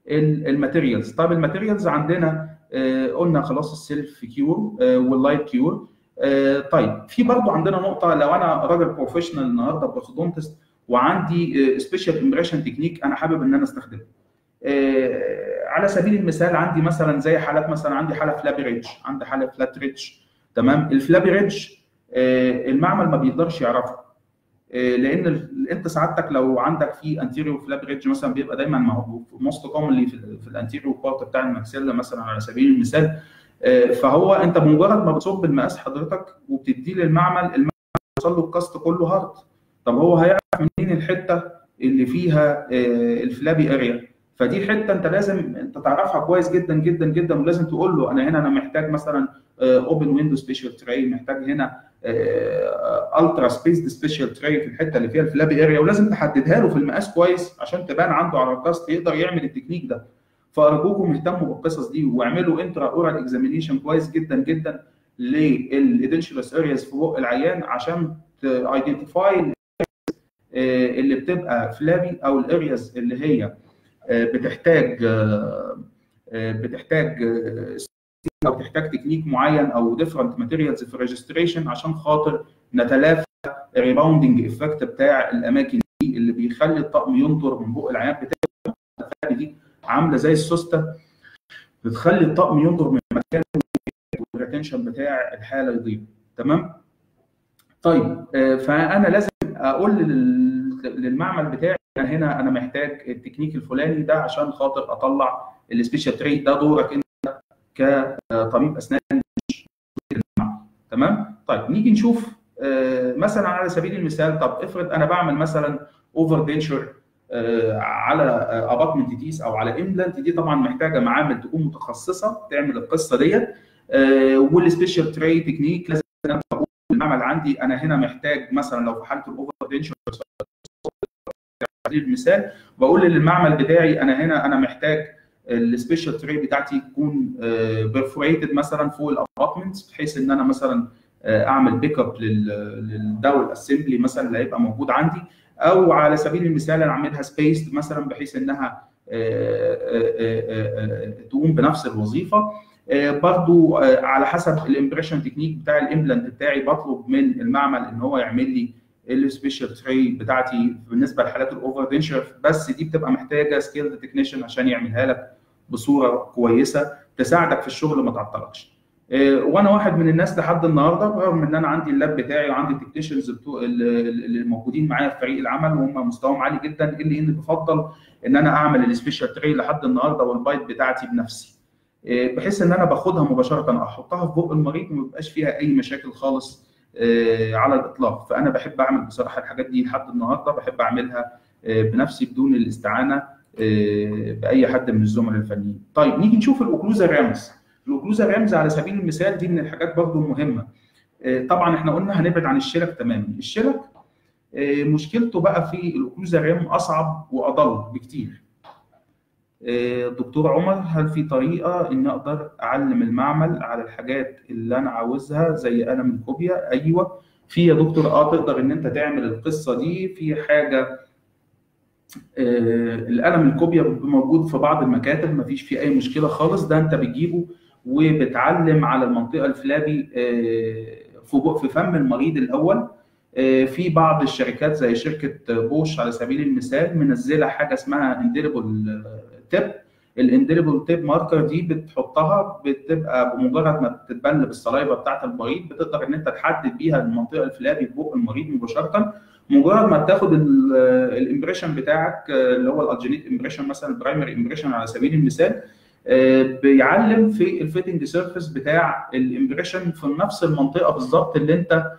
الماتيريالز طيب الماتيريالز عندنا قلنا خلاص السيلف كيور واللايت كيور طيب في برضه عندنا نقطه لو انا راجل بروفيشنال النهارده بروثودونتست وعندي سبيشال امبريشن تكنيك انا حابب ان انا استخدمه على سبيل المثال عندي مثلا زي حالات مثلا عندي حاله فلابي ريدج عندي حاله فلات ريدج تمام الفلابي ريدج المعمل ما بيقدرش يعرفها لان انت سعادتك لو عندك في انتيريو فلاب ريدج مثلا بيبقى دايما موست كومنلي في الانتيريو بارت بتاع الماكسيلا مثلا على سبيل المثال فهو انت بمجرد ما بتصب المقاس حضرتك وبتديه للمعمل المعمل بيوصل له الكاست كله هارد طب هو هيعرف منين الحته اللي فيها الفلابي اريا فدي حته انت لازم انت تعرفها كويس جدا جدا جدا ولازم تقول له انا هنا انا محتاج مثلا اوبن ويندو سبيشال تراي محتاج هنا الترا سبيس سبيشال تراي في الحته اللي فيها الفلابي اريا ولازم تحددها له في المقاس كويس عشان تبان عنده على الكاست يقدر يعمل التكنيك ده فارجوكم اهتموا بالقصص دي واعملوا انترا اورال اكزامينيشن كويس جدا جدا للادنشلس ارياز في بق العيان عشان ايدنتيفاي اللي بتبقى فلابي او الارياز اللي هي بتحتاج بتحتاج او بتحتاج تكنيك معين او ديفرنت ماتيريالز في ريجستريشن عشان خاطر نتلافى الريباوندنج افكت بتاع الاماكن دي اللي بيخلي الطقم ينطر من بق العيان بتاعه دي عامله زي السوسته بتخلي الطقم ينطر من مكانه والريتنشن بتاع الحاله يضيع تمام طيب فانا لازم اقول للمعمل بتاعي انا هنا انا محتاج التكنيك الفلاني ده عشان خاطر اطلع السبيشال تري ده دورك انت كطبيب اسنان تمام طيب نيجي نشوف مثلا على سبيل المثال طب افرض انا بعمل مثلا اوفر دينشر على اباتمنت تيس او على امبلانت دي طبعا محتاجه معامل تكون متخصصه تعمل القصه ديت والسبيشال تري تكنيك لازم انا بقول المعمل عندي انا هنا محتاج مثلا لو في حاله الاوفر دينشر سبيل المثال بقول للمعمل بتاعي انا هنا انا محتاج السبيشال تري بتاعتي تكون بيرفوريتد مثلا فوق الابارتمنتس بحيث ان انا مثلا اعمل بيك اب للداول اسمبلي مثلا اللي هيبقى موجود عندي او على سبيل المثال انا اعملها سبيس مثلا بحيث انها تقوم بنفس الوظيفه برضو على حسب الامبريشن تكنيك بتاع الامبلانت بتاعي بطلب من المعمل ان هو يعمل لي السبيشال تري بتاعتي بالنسبه لحالات الاوفر دينشر بس دي بتبقى محتاجه سكيلد تكنيشن عشان يعملها لك بصوره كويسه تساعدك في الشغل ما تعطلكش. وانا واحد من الناس لحد النهارده رغم ان انا عندي اللاب بتاعي وعندي التكنيشنز اللي موجودين معايا في فريق العمل وهم مستواهم عالي جدا الا اني بفضل ان انا اعمل السبيشال تري لحد النهارده والبايت بتاعتي بنفسي. بحيث ان انا باخدها مباشره احطها في بق المريض وما بيبقاش فيها اي مشاكل خالص على الاطلاق فانا بحب اعمل بصراحه الحاجات دي لحد النهارده بحب اعملها بنفسي بدون الاستعانه باي حد من الزملاء الفنيين. طيب نيجي نشوف الاوكلوزا رامز. الاوكلوزا رامز على سبيل المثال دي من الحاجات برضو المهمه. طبعا احنا قلنا هنبعد عن الشلك تماما. الشلك مشكلته بقى في الاوكلوزا رام اصعب واضل بكتير. دكتور عمر هل في طريقه اني اقدر اعلم المعمل على الحاجات اللي انا عاوزها زي قلم الكوبيا ايوه في يا دكتور اه تقدر ان انت تعمل القصه دي في حاجه آه القلم الكوبيا موجود في بعض المكاتب مفيش فيه اي مشكله خالص ده انت بتجيبه وبتعلم على المنطقه الفلابي آه في في فم المريض الاول آه في بعض الشركات زي شركه بوش على سبيل المثال منزله حاجه اسمها انديربل تيب الانديربل تيب ماركر دي بتحطها بتبقى بمجرد ما بتتبل بالصلايبه بتاعت المريض بتقدر ان انت تحدد بيها المنطقه الفلابي في بق المريض مباشره مجرد ما تاخد الامبريشن بتاعك اللي هو الالجينيت امبريشن مثلا البرايمري امبريشن على سبيل المثال بيعلم في الفيتنج سيرفيس بتاع الامبريشن في نفس المنطقه بالظبط اللي انت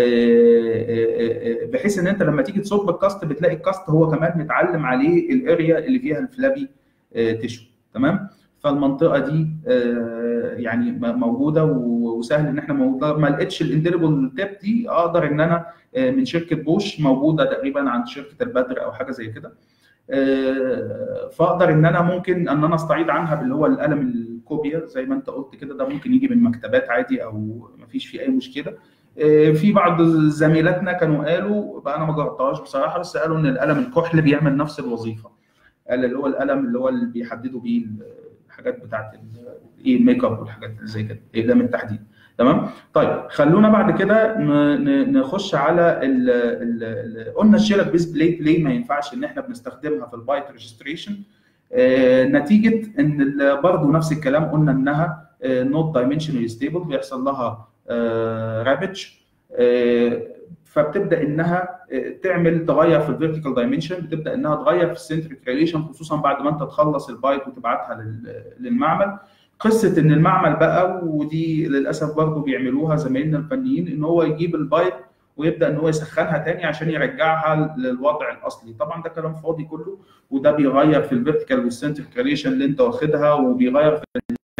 بحيث ان انت لما تيجي تصب الكاست بتلاقي الكاست هو كمان متعلم عليه الاريا اللي فيها الفلابي تيشو تمام فالمنطقه دي يعني موجوده وسهل ان احنا موجوده ما لقيتش الانديربل تاب دي اقدر ان انا من شركه بوش موجوده تقريبا عند شركه البدر او حاجه زي كده فاقدر ان انا ممكن ان انا استعيد عنها باللي هو القلم الكوبيا زي ما انت قلت كده ده ممكن يجي من مكتبات عادي او ما فيش فيه اي مشكله في بعض زميلاتنا كانوا قالوا بقى انا ما جربتهاش بصراحه بس قالوا ان القلم الكحل بيعمل نفس الوظيفه الاله اللي هو القلم اللي هو اللي بيحددوا بيه الحاجات بتاعت ايه الميك اب والحاجات اللي زي كده اقلام التحديد تمام طيب خلونا بعد كده نخش على ال ال قلنا الشيلر بيس بليت ليه ما ينفعش ان احنا بنستخدمها في البايت ريجستريشن آه نتيجه ان برضه نفس الكلام قلنا انها نوت دايمنشنال ستيبل بيحصل لها آه رابتش آه فبتبدا انها تعمل تغير في الفيرتيكال دايمنشن بتبدا انها تغير في السنتريك ريليشن خصوصا بعد ما انت تخلص البايت وتبعتها للمعمل قصه ان المعمل بقى ودي للاسف برضه بيعملوها زمايلنا الفنيين ان هو يجيب البايت ويبدا ان هو يسخنها تاني عشان يرجعها للوضع الاصلي طبعا ده كلام فاضي كله وده بيغير في الفيرتيكال والسنتريك ريليشن اللي انت واخدها وبيغير في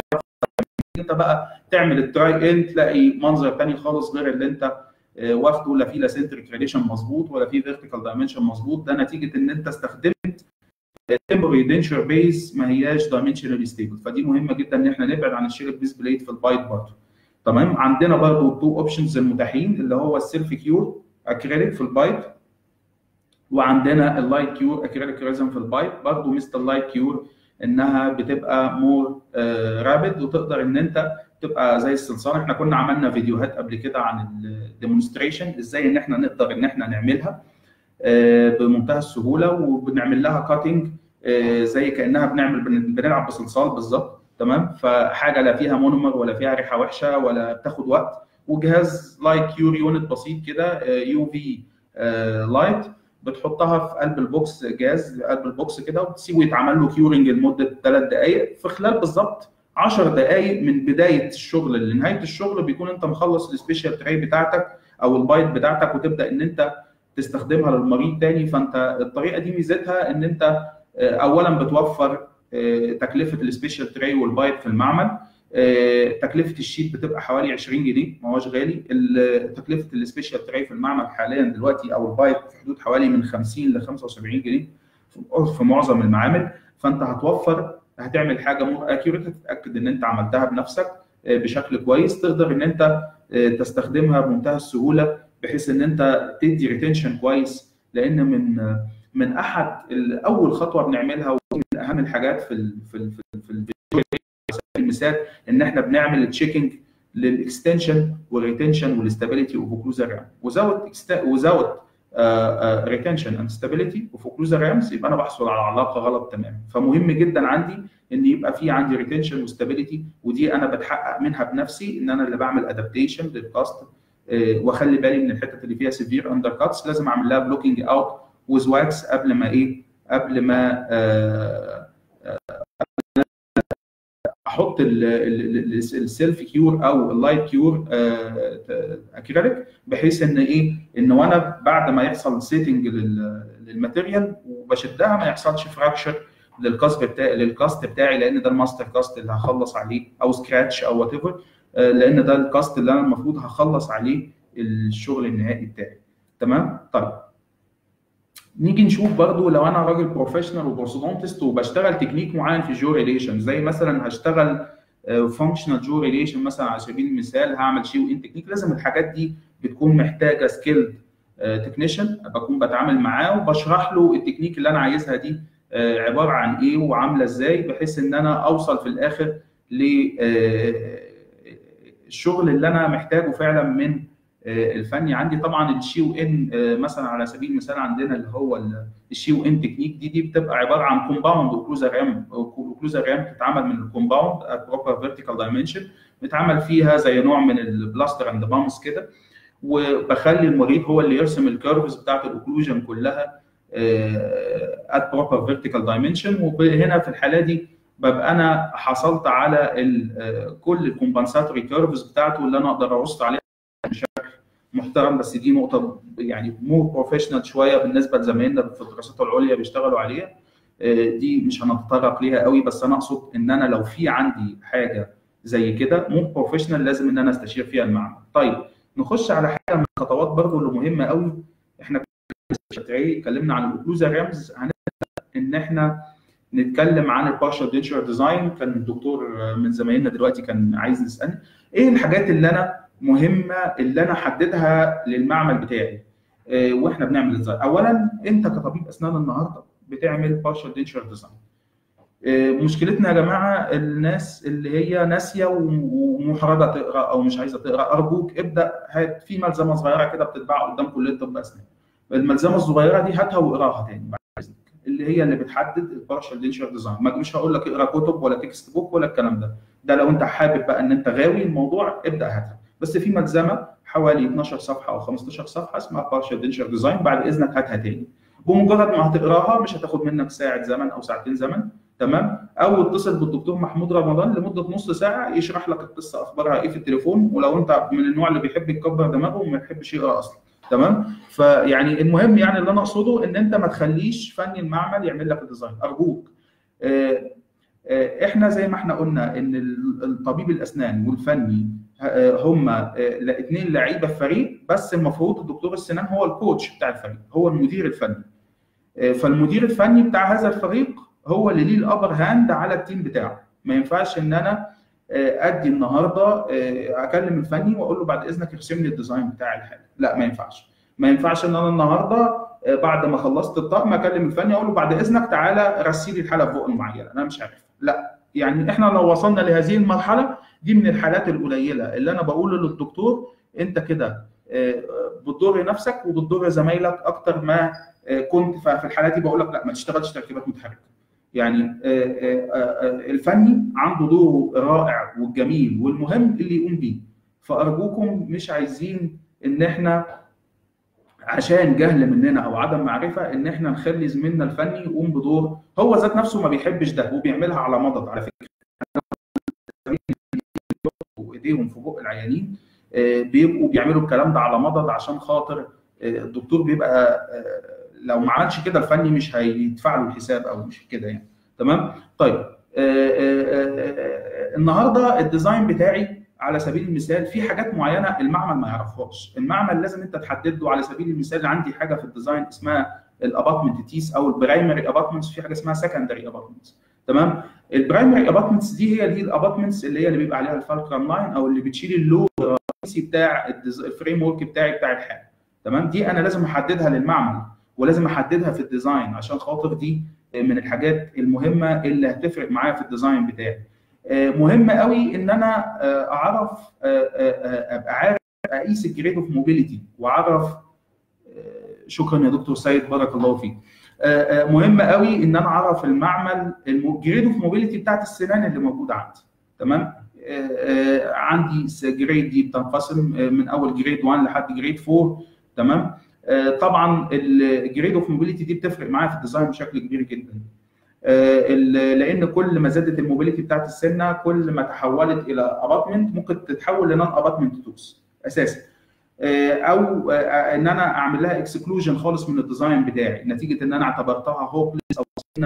انت بقى تعمل التراي ان تلاقي منظر تاني خالص غير اللي انت واخده لا في لا سنتريك ريليشن مظبوط ولا في فيرتيكال دايمنشن مظبوط ده نتيجه ان انت استخدمت تمبري دنشر بيز ما هياش دايمنشنال ستيبل فدي مهمه جدا ان احنا نبعد عن الشيرب بيس بليت في البايت برضه تمام عندنا برضه تو اوبشنز المتاحين اللي هو السيلف كيور اكريليك في البايت وعندنا اللايت كيور اكريليك ريزم في البايت برضه مثل اللايت كيور انها بتبقى مور رابد وتقدر ان انت تبقى زي الصلصال احنا كنا عملنا فيديوهات قبل كده عن الديمونستريشن ازاي ان احنا نقدر ان احنا نعملها بمنتهى السهوله وبنعمل لها كاتنج زي كانها بنعمل بنلعب بصلصال بالظبط تمام فحاجه لا فيها مونومر ولا فيها ريحه وحشه ولا بتاخد وقت وجهاز لايت كيور يونت بسيط كده يو في لايت بتحطها في قلب البوكس جاز قلب البوكس كده وتسيبه يتعمل له كيورنج لمده ثلاث دقائق في خلال بالظبط 10 دقائق من بدايه الشغل لنهايه الشغل بيكون انت مخلص السبيشال تراي بتاعتك او البايت بتاعتك وتبدا ان انت تستخدمها للمريض تاني فانت الطريقه دي ميزتها ان انت اولا بتوفر تكلفه السبيشال تراي والبايت في المعمل تكلفه الشيت بتبقى حوالي 20 جنيه ما هوش غالي تكلفه السبيشال تراي في المعمل حاليا دلوقتي او البايت في حدود حوالي من 50 ل 75 جنيه في معظم المعامل فانت هتوفر هتعمل حاجه مور اكيوريت تتاكد ان انت عملتها بنفسك بشكل كويس تقدر ان انت تستخدمها بمنتهى السهوله بحيث ان انت تدي ريتنشن كويس لان من من احد اول خطوه بنعملها ومن اهم الحاجات في ال في ال في الفيديو المثال ان احنا بنعمل تشيكنج للاكستنشن والريتنشن والاستابيليتي اوف اوكلوزال رام وزود وزود ريتنشن اند ستابيليتي اوف اوكلوزال رامز يبقى انا بحصل على علاقه غلط تماما فمهم جدا عندي ان يبقى في عندي ريتنشن وستابيليتي ودي انا بتحقق منها بنفسي ان انا اللي بعمل ادابتيشن للكاست واخلي بالي من الحتت اللي فيها سيفير اندر كاتس لازم اعمل لها بلوكينج اوت ويز واكس قبل ما ايه قبل ما آه احط السيلف كيور او اللايت كيور اكريليك بحيث ان ايه ان وانا بعد ما يحصل سيتنج للماتيريال وبشدها ما يحصلش فراكشر للكاست بتاعي للكاست بتاعي لان ده الماستر كاست اللي هخلص عليه او سكراتش او وات ايفر لان ده الكاست اللي انا المفروض هخلص عليه الشغل النهائي بتاعي تمام طيب نيجي نشوف برضو لو انا راجل بروفيشنال وبروسودونتست وبشتغل تكنيك معين في جو ريليشن زي مثلا هشتغل فانكشنال جو ريليشن مثلا على سبيل المثال هعمل شيء وان تكنيك لازم الحاجات دي بتكون محتاجه سكيلد تكنيشن بكون بتعامل معاه وبشرح له التكنيك اللي انا عايزها دي عباره عن ايه وعامله ازاي بحيث ان انا اوصل في الاخر للشغل اللي انا محتاجه فعلا من الفني عندي طبعا الشي او ان مثلا على سبيل المثال عندنا اللي هو الشي او ان تكنيك دي دي بتبقى عباره عن كومباوند اوكلوزال رام اوكلوزال رام بتتعمل من الكومباوند بروبر فيرتيكال دايمنشن بيتعمل فيها زي نوع من البلاستر اند بامس كده وبخلي المريض هو اللي يرسم الكيرفز بتاعت الاوكلوجن كلها ات بروبر فيرتيكال دايمنشن وهنا في الحاله دي ببقى انا حصلت على كل الكومبنساتوري كيرفز بتاعته اللي انا اقدر ارص عليها بشكل محترم بس دي نقطه يعني مور بروفيشنال شويه بالنسبه لزمايلنا في الدراسات العليا بيشتغلوا عليها دي مش هنتطرق ليها قوي بس انا اقصد ان انا لو في عندي حاجه زي كده مور بروفيشنال لازم ان انا استشير فيها المعمل طيب نخش على حاجه من الخطوات برضو اللي مهمه قوي احنا اتكلمنا عن الاوكلوزال رامز هنبدا ان احنا نتكلم عن البارشال دينشر ديزاين كان الدكتور من زمايلنا دلوقتي كان عايز يسالني ايه الحاجات اللي انا مهمه اللي انا احددها للمعمل بتاعي إيه واحنا بنعمل ازاي اولا انت كطبيب اسنان النهارده بتعمل بارشال دينشر ديزاين مشكلتنا يا جماعه الناس اللي هي ناسيه ومحرجه تقرا او مش عايزه تقرا ارجوك ابدا هات في ملزمه صغيره كده بتتباع قدام كليه طب اسنان الملزمه الصغيره دي هاتها واقراها تاني بعد اذنك اللي هي اللي بتحدد البارشال دينشر ديزاين مش هقول لك اقرا كتب ولا تكست بوك ولا الكلام ده ده لو انت حابب بقى ان انت غاوي الموضوع ابدا هاتها بس في ملزمه حوالي 12 صفحه او 15 صفحه اسمها بارشال دينشر ديزاين بعد اذنك هاتها تاني بمجرد ما هتقراها مش هتاخد منك ساعه زمن او ساعتين زمن تمام او اتصل بالدكتور محمود رمضان لمده نص ساعه يشرح لك القصه اخبارها ايه في التليفون ولو انت من النوع اللي بيحب يكبر دماغه وما يحبش يقرا اصلا تمام فيعني المهم يعني اللي انا اقصده ان انت ما تخليش فني المعمل يعمل لك الديزاين ارجوك احنا زي ما احنا قلنا ان الطبيب الاسنان والفني هم اثنين لعيبه في فريق بس المفروض الدكتور السنان هو الكوتش بتاع الفريق هو المدير الفني فالمدير الفني بتاع هذا الفريق هو اللي ليه الابر هاند على التيم بتاعه ما ينفعش ان انا ادي النهارده اكلم الفني واقول له بعد اذنك ارسم لي الديزاين بتاع الحاجه لا ما ينفعش ما ينفعش ان انا النهارده بعد ما خلصت الطقم اكلم الفني اقول له بعد اذنك تعالى رسي لي الحاله بفوق معينه انا مش عارف لا يعني احنا لو وصلنا لهذه المرحله دي من الحالات القليله اللي انا بقول للدكتور انت كده بتضر نفسك وبتضر زمايلك اكتر ما كنت ففي الحالات دي بقول لك لا ما تشتغلش تركيبات متحركه يعني الفني عنده دوره الرائع والجميل والمهم اللي يقوم بيه فارجوكم مش عايزين ان احنا عشان جهل مننا او عدم معرفه ان احنا نخلي زميلنا الفني يقوم بدور هو ذات نفسه ما بيحبش ده وبيعملها على مضض على فكره وايديهم في بق العيانين بيبقوا بيعملوا الكلام ده على مضض عشان خاطر الدكتور بيبقى لو ما عملش كده الفني مش هيدفع له الحساب او مش كده يعني تمام طيب النهارده الديزاين بتاعي على سبيل المثال في حاجات معينه المعمل ما يعرفهاش المعمل لازم انت تحدد له على سبيل المثال عندي حاجه في الديزاين اسمها الاباتمنت تيس او البرايمري اباتمنتس في حاجه اسمها سكندري اباتمنتس تمام البرايمري اباتمنتس دي هي اللي هي الاباتمنتس اللي هي اللي بيبقى عليها الفالكرام لاين او اللي بتشيل اللود الرئيسي بتاع الفريم ورك بتاعي بتاع الحاجه تمام دي انا لازم احددها للمعمل ولازم احددها في الديزاين عشان خاطر دي من الحاجات المهمه اللي هتفرق معايا في الديزاين بتاعي مهم قوي ان انا اعرف ابقى عارف اقيس الجريد اوف موبيليتي واعرف شكرا يا دكتور سيد بارك الله فيك مهم قوي ان انا اعرف المعمل الجريد اوف موبيليتي بتاعت السنان اللي موجوده عندي تمام عندي جريد دي بتنقسم من اول جريد 1 لحد جريد 4 تمام طبعا الجريد اوف موبيليتي دي بتفرق معايا في الديزاين بشكل كبير جدا لان كل ما زادت الموبيليتي بتاعت السنه كل ما تحولت الى اباتمنت ممكن تتحول لنون اباتمنت توس اساسا او ان انا اعمل لها اكسكلوجن خالص من الديزاين بتاعي نتيجه ان انا اعتبرتها هوبلس او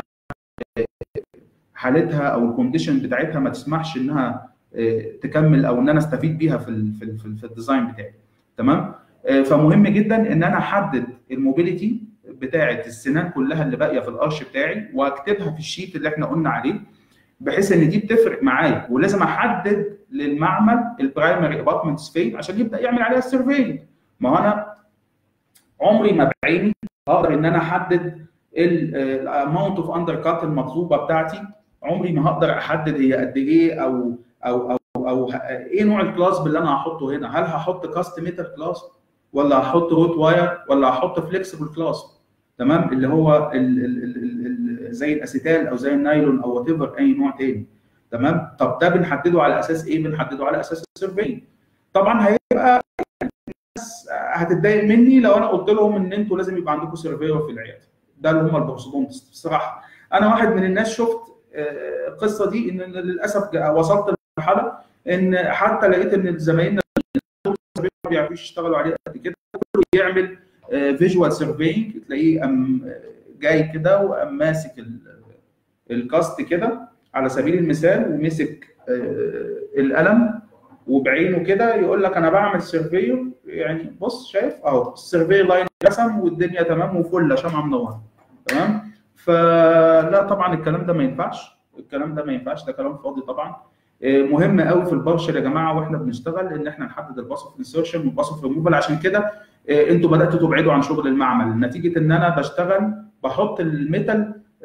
حالتها او الكونديشن بتاعتها ما تسمحش انها تكمل او ان انا استفيد بيها في ال في, ال في الديزاين بتاعي تمام فمهم جدا ان انا احدد الموبيليتي بتاعه السنان كلها اللي باقيه في القرش بتاعي واكتبها في الشيت اللي احنا قلنا عليه بحيث ان دي بتفرق معايا ولازم احدد للمعمل البرايمري ابارتمنتس فين عشان يبدا يعمل عليها السيرفي ما هو انا عمري ما بعيني اقدر ان انا احدد الاماونت اوف اندر كات المطلوبه بتاعتي عمري ما هقدر احدد هي قد ايه او او او او ايه نوع الكلاس اللي انا هحطه هنا هل هحط كاست ميتر كلاس ولا هحط روت واير ولا هحط فليكسبل كلاس تمام اللي هو ال ال ال ال زي الاسيتال او زي النايلون او وات ايفر اي نوع تاني تمام طب ده بنحدده على اساس ايه بنحدده على اساس السيرفي طبعا هيبقى الناس هتتضايق مني لو انا قلت لهم ان انتوا لازم يبقى عندكم سيرفيور في العياده ده اللي هم البروسودونتست بصراحه انا واحد من الناس شفت القصه دي ان للاسف وصلت لمرحله ان حتى لقيت ان زمايلنا ما بيعرفوش يشتغلوا عليه قد كده كله يعمل فيجوال سيرفينج تلاقيه ام جاي كده وقام ماسك الكاست كده على سبيل المثال ومسك القلم وبعينه كده يقول لك انا بعمل سيرفي يعني بص شايف اهو السيرفي لاين رسم والدنيا تمام وفل شمعه منوره تمام فلا طبعا الكلام ده ما ينفعش الكلام ده ما ينفعش ده كلام فاضي طبعا مهم قوي في البارشل يا جماعه واحنا بنشتغل ان احنا نحدد الباص اوف انسيرشن والباص اوف ريموفال عشان كده انتوا بداتوا تبعدوا عن شغل المعمل نتيجه ان انا بشتغل بحط الميتال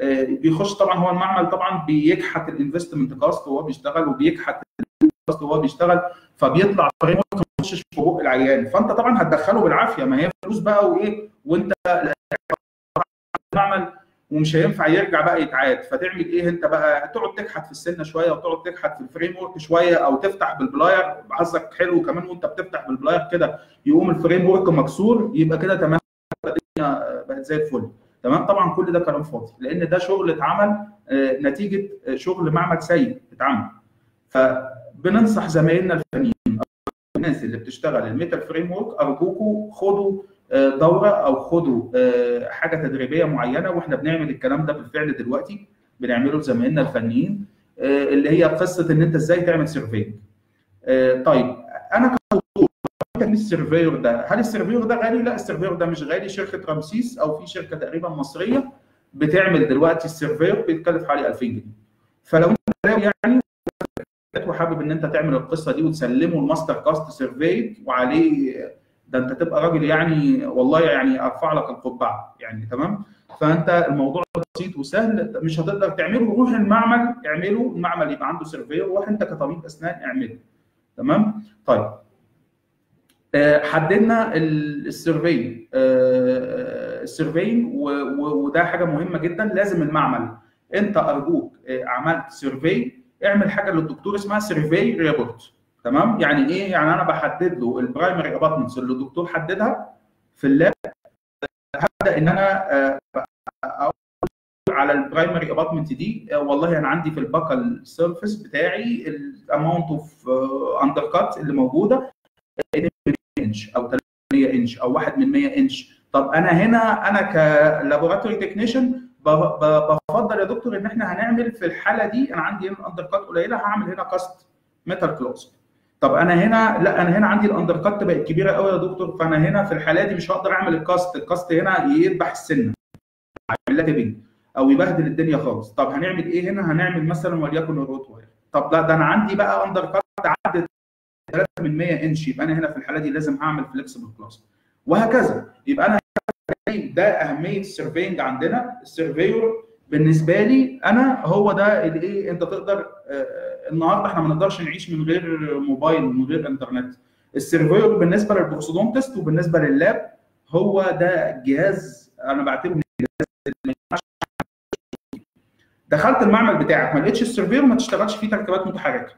بيخش طبعا هو المعمل طبعا بيكحت الانفستمنت كاست وهو بيشتغل وبيكحت كاست وهو بيشتغل فبيطلع فريم ورك ما يخشش في بق العيان فانت طبعا هتدخله بالعافيه ما هي فلوس بقى وايه وانت المعمل ومش هينفع يرجع بقى يتعاد فتعمل ايه انت بقى تقعد تكحت في السنه شويه وتقعد تكحت في الفريم ورك شويه او تفتح بالبلاير حظك حلو كمان وانت بتفتح بالبلاير كده يقوم الفريم ورك مكسور يبقى كده تمام الدنيا بقت زي الفل تمام طبعا كل ده كلام فاضي لان ده شغل اتعمل نتيجه شغل معمل سيء اتعمل فبننصح زمايلنا الفنيين الناس اللي بتشتغل الميتال فريم ورك ارجوكم خدوا دوره او خدوا حاجه تدريبيه معينه واحنا بنعمل الكلام ده بالفعل دلوقتي بنعمله لزمايلنا الفنيين اللي هي قصه ان انت ازاي تعمل سيرفي طيب انا كدكتور مين السيرفيور ده؟ هل السيرفيور ده غالي؟ لا السيرفيور ده مش غالي شركه رمسيس او في شركه تقريبا مصريه بتعمل دلوقتي السيرفيور بيتكلف حوالي 2000 جنيه. فلو انت يعني وحابب ان انت تعمل القصه دي وتسلمه الماستر كاست سيرفي وعليه ده انت تبقى راجل يعني والله يعني ارفع لك القبعه يعني تمام؟ فانت الموضوع بسيط وسهل مش هتقدر تعمله روح المعمل اعمله المعمل يبقى عنده سيرفيور روح انت كطبيب اسنان اعمله تمام؟ طيب حددنا السيرفي السيرفي وده حاجه مهمه جدا لازم المعمل انت ارجوك عملت سيرفي اعمل حاجه للدكتور اسمها سيرفي ريبورت تمام يعني ايه يعني انا بحدد له البرايمري اباتمنتس اللي الدكتور حددها في اللاب هبدا ان انا على البرايمري اباتمنت دي والله انا عندي في الباكال سيرفيس بتاعي الاماونت اوف اندر كات اللي موجوده انش او 300 انش او 1 من 100 انش طب انا هنا انا كلابوراتوري تكنيشن بفضل يا دكتور ان احنا هنعمل في الحاله دي انا عندي هنا الاندر كات قليله هعمل هنا كاست ميتال كلوز طب انا هنا لا انا هنا عندي الاندر كات بقت كبيره قوي يا دكتور فانا هنا في الحاله دي مش هقدر اعمل الكاست الكاست هنا يذبح السنه يعمل لها او يبهدل الدنيا خالص طب هنعمل ايه هنا هنعمل مثلا وليكن الروت واير طب لا ده انا عندي بقى اندر كات عدت 3 من 100 انش يبقى انا هنا في الحاله دي لازم هعمل فليكسبل كلاس وهكذا يبقى انا ده اهميه السيرفينج عندنا السيرفيور بالنسبه لي انا هو ده الايه انت تقدر النهارده احنا ما نقدرش نعيش من غير موبايل ومن غير انترنت السيرفيور بالنسبه للبروسودونتست وبالنسبه لللاب هو ده جهاز انا بعتبره من الجهاز اللي دخلت المعمل بتاعك ما لقيتش السيرفيور ما تشتغلش فيه تركيبات متحركه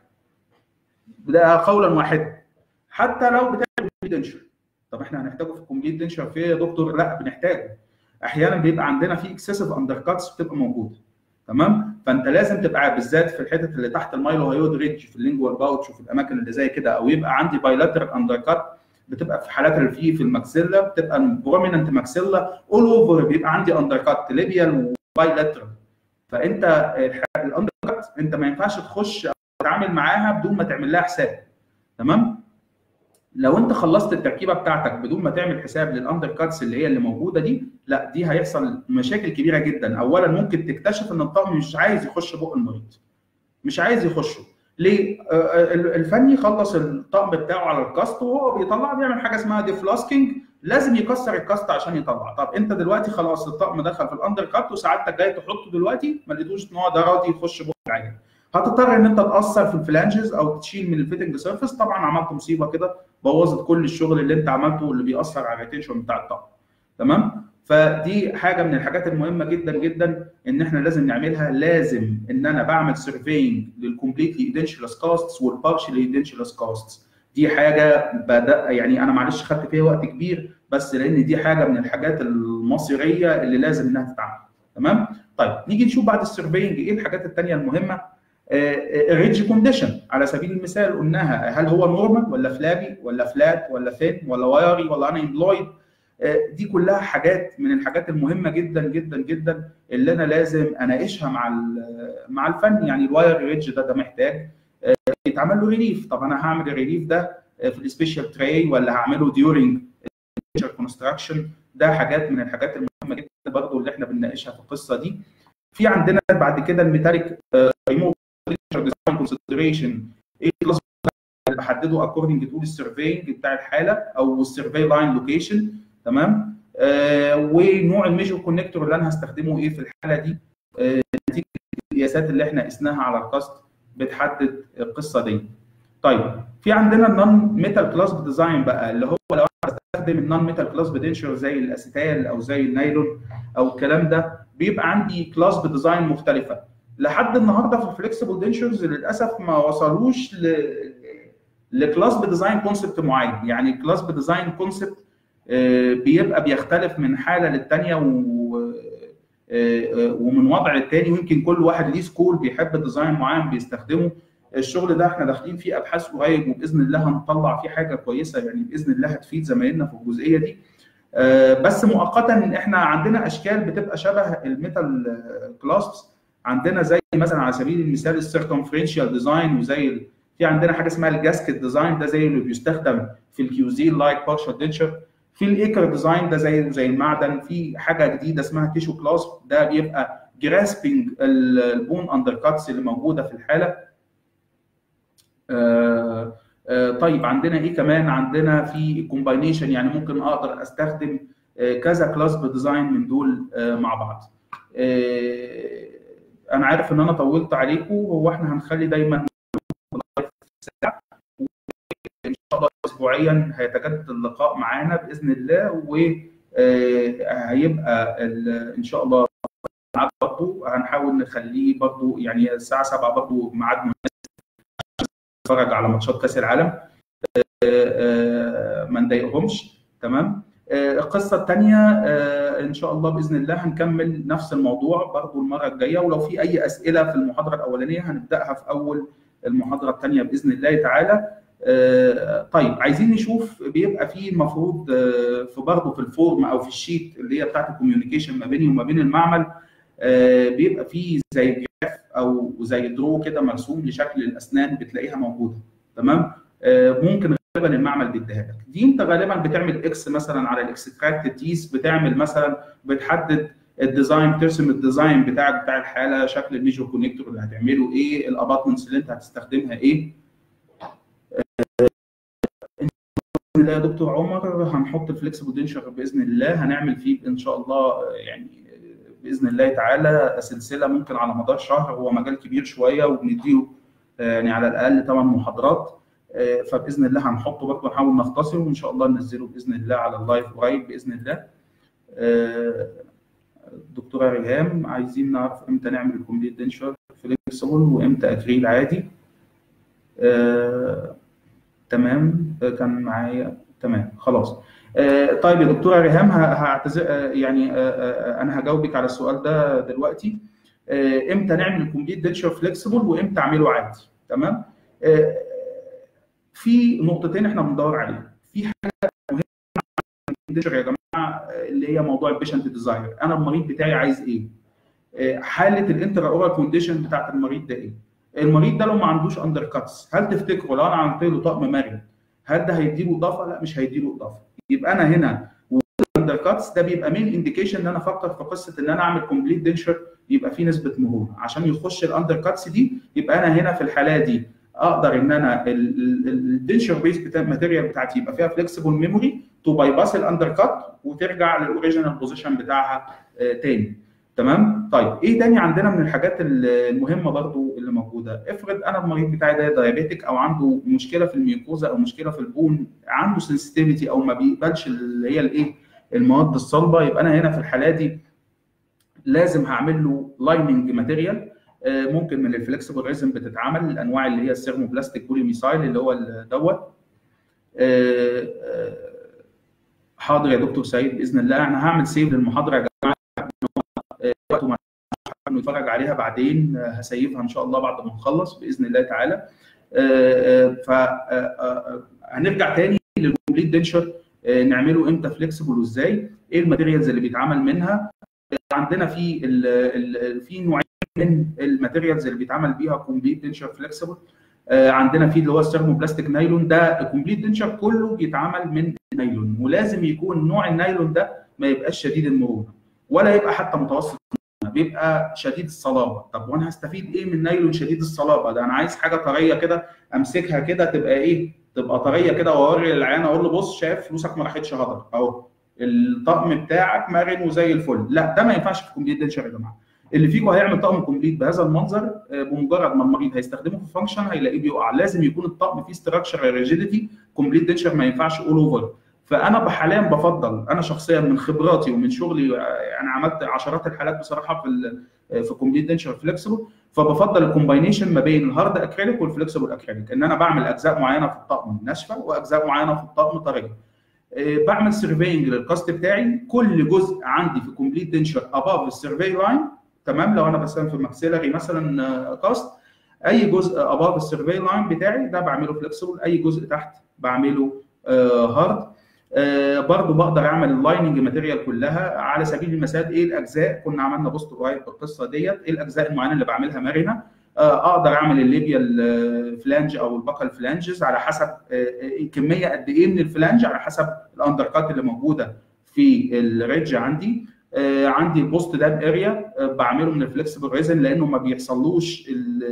ده قولا واحدا حتى لو بتعمل دنشر طب احنا هنحتاجه في الكومبليت دنشر في يا دكتور لا بنحتاجه احيانا بيبقى عندنا في اكسسيف اندر كاتس بتبقى موجوده تمام فانت لازم تبقى بالذات في الحتت اللي تحت المايلو هايود ريدج في اللينجوال باوتش وفي الاماكن اللي زي كده او يبقى عندي بايلاترال اندر كات بتبقى في حالات اللي فيه في الماكسيلا بتبقى بروميننت ماكسيلا اول اوفر بيبقى عندي اندر كات ليبيال وبايلاترال فانت الاندر كات انت ما ينفعش تخش تتعامل معاها بدون ما تعمل لها حساب تمام لو انت خلصت التركيبه بتاعتك بدون ما تعمل حساب للاندر كاتس اللي هي اللي موجوده دي لا دي هيحصل مشاكل كبيره جدا اولا ممكن تكتشف ان الطقم مش عايز يخش بق المريض مش عايز يخشه ليه الفني خلص الطقم بتاعه على الكاست وهو بيطلع بيعمل حاجه اسمها ديفلاسكينج لازم يكسر الكاست عشان يطلع طب انت دلوقتي خلاص الطقم دخل في الاندر كات وسعادتك جاي تحطه دلوقتي ما لقيتوش ان هو ده راضي يخش بق العين هتضطر ان انت تاثر في الفلانجز او تشيل من الفيتنج سيرفيس طبعا عملت مصيبه كده بوظت كل الشغل اللي انت عملته واللي بيأثر على الريتنشن بتاع الطاقه تمام فدي حاجه من الحاجات المهمه جدا جدا ان احنا لازم نعملها لازم ان انا بعمل سيرفينج للكومبليتلي ايدنشلس كاستس والبارشلي ايدنشلس كاستس دي حاجه بدا يعني انا معلش خدت فيها وقت كبير بس لان دي حاجه من الحاجات المصيريه اللي لازم انها تتعمل تمام طيب نيجي نشوف بعد السيرفينج ايه الحاجات الثانيه المهمه الريدج كونديشن على سبيل المثال قلناها هل هو نورمال ولا فلابي ولا فلات ولا ثين ولا وايري ولا انا امبلويد دي كلها حاجات من الحاجات المهمه جدا جدا جدا اللي انا لازم اناقشها مع مع الفن يعني الواير ريدج ده ده محتاج يتعمل له ريليف طب انا هعمل الريليف ده في السبيشال تراي ولا هعمله ديورنج كونستراكشن ده حاجات من الحاجات المهمه جدا برضه اللي احنا بنناقشها في القصه دي في عندنا بعد كده الميتاليك ريموف ديزاين كونسيدريشن ايه اللي بحدده اكوردنج تو السيرفينج بتاع الحاله او السيرفي لاين لوكيشن تمام آه ونوع الميجر كونكتور اللي انا هستخدمه ايه في الحاله دي نتيجه القياسات اللي احنا قسناها على الكاست بتحدد القصه دي طيب في عندنا النون ميتال كلاس ديزاين بقى اللي هو لو انا بستخدم النون ميتال كلاس بدنشر زي الاسيتال او زي النايلون او الكلام ده بيبقى عندي كلاس بديزاين مختلفه لحد النهارده في الفليكسبل دنشرز للاسف ما وصلوش ل لكلاس بديزاين كونسبت معين يعني كلاس بديزاين كونسبت بيبقى بيختلف من حاله للثانيه و ومن وضع للتاني ويمكن كل واحد ليه سكول بيحب ديزاين معين بيستخدمه الشغل ده احنا داخلين فيه ابحاث قريب وباذن الله هنطلع فيه حاجه كويسه يعني باذن الله هتفيد زمايلنا في الجزئيه دي بس مؤقتا احنا عندنا اشكال بتبقى شبه الميتال كلاس عندنا زي مثلا على سبيل المثال السيركمفرنشال ديزاين وزي في عندنا حاجه اسمها الجاسكت ديزاين ده زي اللي بيستخدم في الكيوزيل لايك بارشال دينشر في الايكر ديزاين ده زي زي المعدن في حاجه جديده اسمها تيشو كلاس ده بيبقى جراسبنج البون اندر كاتس اللي موجوده في الحاله آه آه طيب عندنا ايه كمان عندنا في كومباينيشن يعني ممكن اقدر استخدم آه كذا كلاس بديزاين من دول مع بعض انا عارف ان انا طولت عليكم هو احنا هنخلي دايما ساعه ان شاء الله اسبوعيا هيتجدد اللقاء معانا باذن الله وهيبقى ان شاء الله ميعاد برضه هنحاول نخليه برضه يعني الساعه 7 برضه ميعاد مناسب نتفرج على ماتشات كاس العالم ما نضايقهمش تمام القصه الثانيه ان شاء الله باذن الله هنكمل نفس الموضوع برضه المره الجايه ولو في اي اسئله في المحاضره الاولانيه هنبداها في اول المحاضره الثانيه باذن الله تعالى طيب عايزين نشوف بيبقى في المفروض في برضه في الفورم او في الشيت اللي هي بتاعت الكوميونيكيشن ما بيني وما بين المعمل بيبقى في زي جراف او زي درو كده مرسوم لشكل الاسنان بتلاقيها موجوده تمام ممكن غالبا المعمل بيديها لك دي انت غالبا بتعمل اكس مثلا على الاكستراكت تيس بتعمل مثلا بتحدد الديزاين ترسم الديزاين بتاعك بتاع الحاله شكل الميجور كونكتور اللي هتعمله ايه الاباتمنتس اللي انت هتستخدمها ايه باذن الله يا دكتور عمر هنحط الفليكسبل دينشر باذن الله هنعمل فيه ان شاء الله يعني باذن الله تعالى سلسله ممكن على مدار شهر هو مجال كبير شويه وبنديه يعني على الاقل 8 محاضرات فباذن الله هنحطه برضه نحاول نختصره وان شاء الله ننزله باذن الله على اللايف قريب باذن الله دكتوره ريهام عايزين نعرف امتى نعمل الكومبليت دينشر فليكسبل وامتى اكريل عادي آه، تمام كان معايا تمام خلاص آه، طيب يا دكتوره ريهام هعتذر يعني آه، انا هجاوبك على السؤال ده دلوقتي امتى نعمل الكومبليت دينشر فليكسبل وامتى اعمله عادي تمام في نقطتين احنا بندور عليهم في حاجه مهمه يا جماعه اللي هي موضوع البيشنت ديزاير انا المريض بتاعي عايز ايه حاله الانترا اورال كونديشن بتاعت المريض ده ايه المريض ده لو ما عندوش اندر كاتس هل تفتكروا لو انا عملت له طقم مرن هل ده هيديله اضافه لا مش هيديله اضافه يبقى انا هنا الاندر كاتس ده بيبقى مين انديكيشن ان انا افكر في قصه ان انا اعمل كومبليت دينشر يبقى في نسبه مرونه عشان يخش الاندر كاتس دي يبقى انا هنا في الحاله دي اقدر ان انا الدنشر بيس بتاع الماتيريال بتاعتي يبقى فيها فليكسيبل ميموري تو باي باس الاندر كات وترجع للاوريجينال بوزيشن بتاعها تاني تمام طيب ايه تاني عندنا من الحاجات المهمه برضو اللي موجوده افرض انا المريض بتاعي ده دايابيتك او عنده مشكله في الميوكوزا او مشكله في البون عنده سنسيتيفيتي او ما بيقبلش اللي هي الايه المواد الصلبه يبقى انا هنا في الحاله دي لازم هعمل له لايننج ماتيريال ممكن من الفلكسبل ريزم بتتعمل الانواع اللي هي السيرموبلاستيك بوليميسايل اللي هو دوت حاضر يا دكتور سعيد باذن الله انا هعمل سيف للمحاضره يا جماعه وقت ما نتفرج عليها بعدين هسيفها ان شاء الله بعد ما نخلص باذن الله تعالى ف هنرجع تاني للكومبليت دنشر نعمله امتى فليكسبل وازاي ايه الماتيريالز اللي بيتعمل منها عندنا في في نوعين من الماتيريالز اللي بيتعمل بيها كومبليت دنشر فليكسبل عندنا في اللي هو الثيرموبلاستيك نايلون ده الكومبليت دنشر كله بيتعمل من النايلون ولازم يكون نوع النايلون ده ما يبقاش شديد المرونه ولا يبقى حتى متوسط بيبقى شديد الصلابه طب وانا هستفيد ايه من نايلون شديد الصلابه ده انا عايز حاجه طريه كده امسكها كده تبقى ايه تبقى طريه كده واوري للعيان اقول له بص شايف فلوسك ما راحتش هدر اهو الطقم بتاعك مرن وزي الفل لا ده ما ينفعش في الكومبليت دنشر يا جماعه اللي فيكم هيعمل طقم كومبليت بهذا المنظر بمجرد ما المريض هيستخدمه في فانكشن هيلاقيه بيقع لازم يكون الطقم فيه ستراكشر ريجيديتي كومبليت دنشر ما ينفعش اول اوفر فانا حاليا بفضل انا شخصيا من خبراتي ومن شغلي يعني عملت عشرات الحالات بصراحه في في كومبليت دنشر فليكسبل فبفضل الكومباينيشن ما بين الهارد اكريليك والفليكسبل اكريليك ان انا بعمل اجزاء معينه في الطقم ناشفه واجزاء معينه في الطقم طريه بعمل سيرفينج للكاست بتاعي كل جزء عندي في كومبليت دنشر اباف السيرفي لاين تمام لو انا مثلا في ماكسيلري مثلا كاست اي جزء اباف السيرفي لاين بتاعي ده بعمله فليكسبل اي جزء تحت بعمله هارد آه برضو بقدر اعمل اللايننج ماتيريال كلها على سبيل المثال ايه الاجزاء كنا عملنا بوست قريب بالقصه ديت ايه الاجزاء المعينه اللي بعملها مرنه آه اقدر اعمل الليبيال فلانج او البقل فلانجز على حسب آه كميه قد ايه من الفلانج على حسب الاندر كات اللي موجوده في الريدج عندي عندي البوست داب اريا بعمله من الفلكسبل ريزن لانه ما بيحصلوش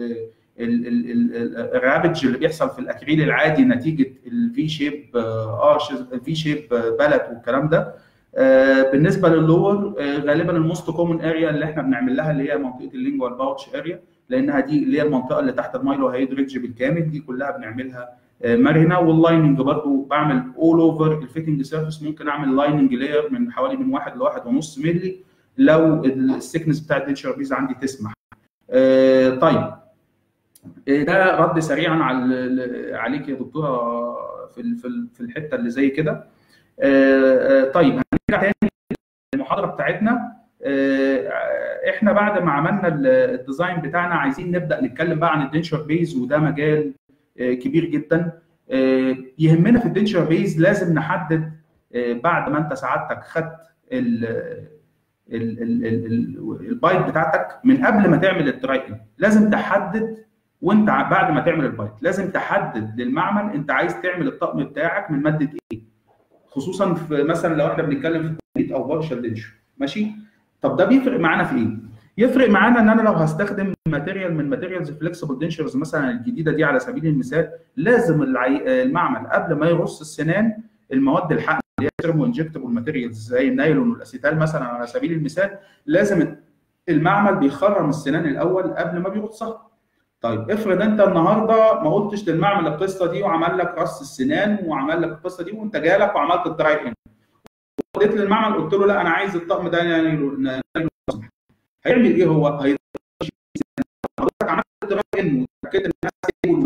الرابج اللي بيحصل في الاكريل العادي نتيجه الفي شيب ارش الفي شيب بلت والكلام ده بالنسبه للور غالبا الموست كومن اريا اللي احنا بنعمل لها اللي هي منطقه اللينجوال باوتش اريا لانها دي اللي هي المنطقه اللي تحت المايلو هيدريدج بالكامل دي كلها بنعملها مرنه واللايننج برضو بعمل اول اوفر الفيتنج سيرفيس ممكن اعمل لايننج لاير من حوالي من واحد لواحد ونص مللي لو السكنس بتاع الدنشر بيز عندي تسمح. طيب ده رد سريعا على عليك يا دكتوره في في الحته اللي زي كده طيب هنرجع تاني المحاضره بتاعتنا احنا بعد ما عملنا الديزاين بتاعنا عايزين نبدا نتكلم بقى عن الدنشر بيز وده مجال كبير جدا يهمنا في الدنشر بيز لازم نحدد بعد ما انت سعادتك خدت البايت بتاعتك من قبل ما تعمل الترايكل لازم تحدد وانت بعد ما تعمل البايت لازم تحدد للمعمل انت عايز تعمل الطقم بتاعك من ماده ايه خصوصا في مثلا لو احنا بنتكلم في كومبليت او بارشال دنشر ماشي طب ده بيفرق معانا في ايه يفرق معانا ان انا لو هستخدم ماتيريال من ماتيريالز فليكسبل دنشرز مثلا الجديده دي على سبيل المثال لازم العي... المعمل قبل ما يرص السنان المواد الحقن اللي هي ثيرمو انجكتبل ماتيريالز زي النايلون والاسيتال مثلا على سبيل المثال لازم المعمل بيخرم السنان الاول قبل ما بيرصها طيب افرض انت النهارده ما قلتش للمعمل القصه دي وعمل لك رص السنان وعمل لك القصه دي وانت جالك وعملت الدراي ان وديت للمعمل قلت له لا انا عايز الطقم ده يعني هيعمل ايه هو؟ هيضرب حضرتك عملت دراي ان وتاكدت انها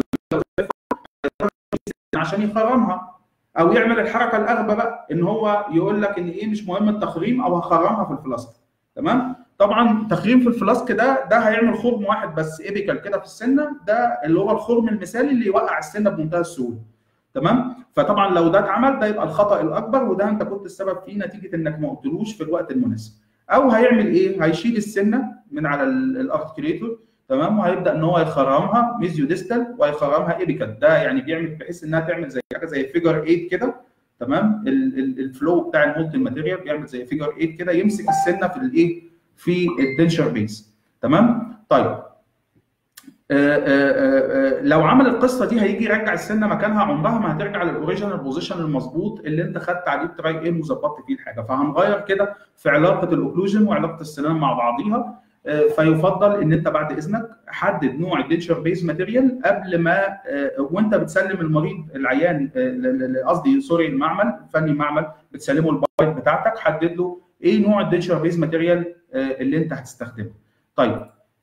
عشان يخرمها او يعمل الحركه الاغبى بقى ان هو يقول لك ان ايه مش مهم التخريم او هخرمها في الفلاسك تمام؟ طبعا تخريم في الفلاسك ده ده هيعمل خرم واحد بس ايبيكال كده في السنه ده اللي هو الخرم المثالي اللي يوقع السنه بمنتهى السهوله تمام فطبعا لو ده اتعمل ده يبقى الخطا الاكبر وده انت كنت السبب فيه نتيجه انك ما قلتلوش في الوقت المناسب او هيعمل ايه هيشيل السنه من على الارتكليتور تمام وهيبدا ان هو يخرمها ميزيو ديستال ويخرمها ايبيكال ده يعني بيعمل بحيث انها تعمل زي حاجه زي فيجر 8 كده تمام الفلو بتاع المولتن ماتيريال بيعمل زي فيجر 8 كده يمسك السنه في الايه في الدنشر بيز تمام طيب آآ آآ لو عمل القصه دي هيجي يرجع السنه مكانها عمرها ما هترجع للاوريجينال بوزيشن المظبوط اللي انت خدت عليه التراي ان وظبطت فيه الحاجه فهنغير كده في علاقه الاوكلوجن وعلاقه السنان مع بعضيها فيفضل ان انت بعد اذنك حدد نوع الدنشر بيز ماتيريال قبل ما وانت بتسلم المريض العيان قصدي سوري المعمل فني المعمل بتسلمه البايت بتاعتك حدد له ايه نوع الدنشر بيز ماتيريال اللي انت هتستخدمه. طيب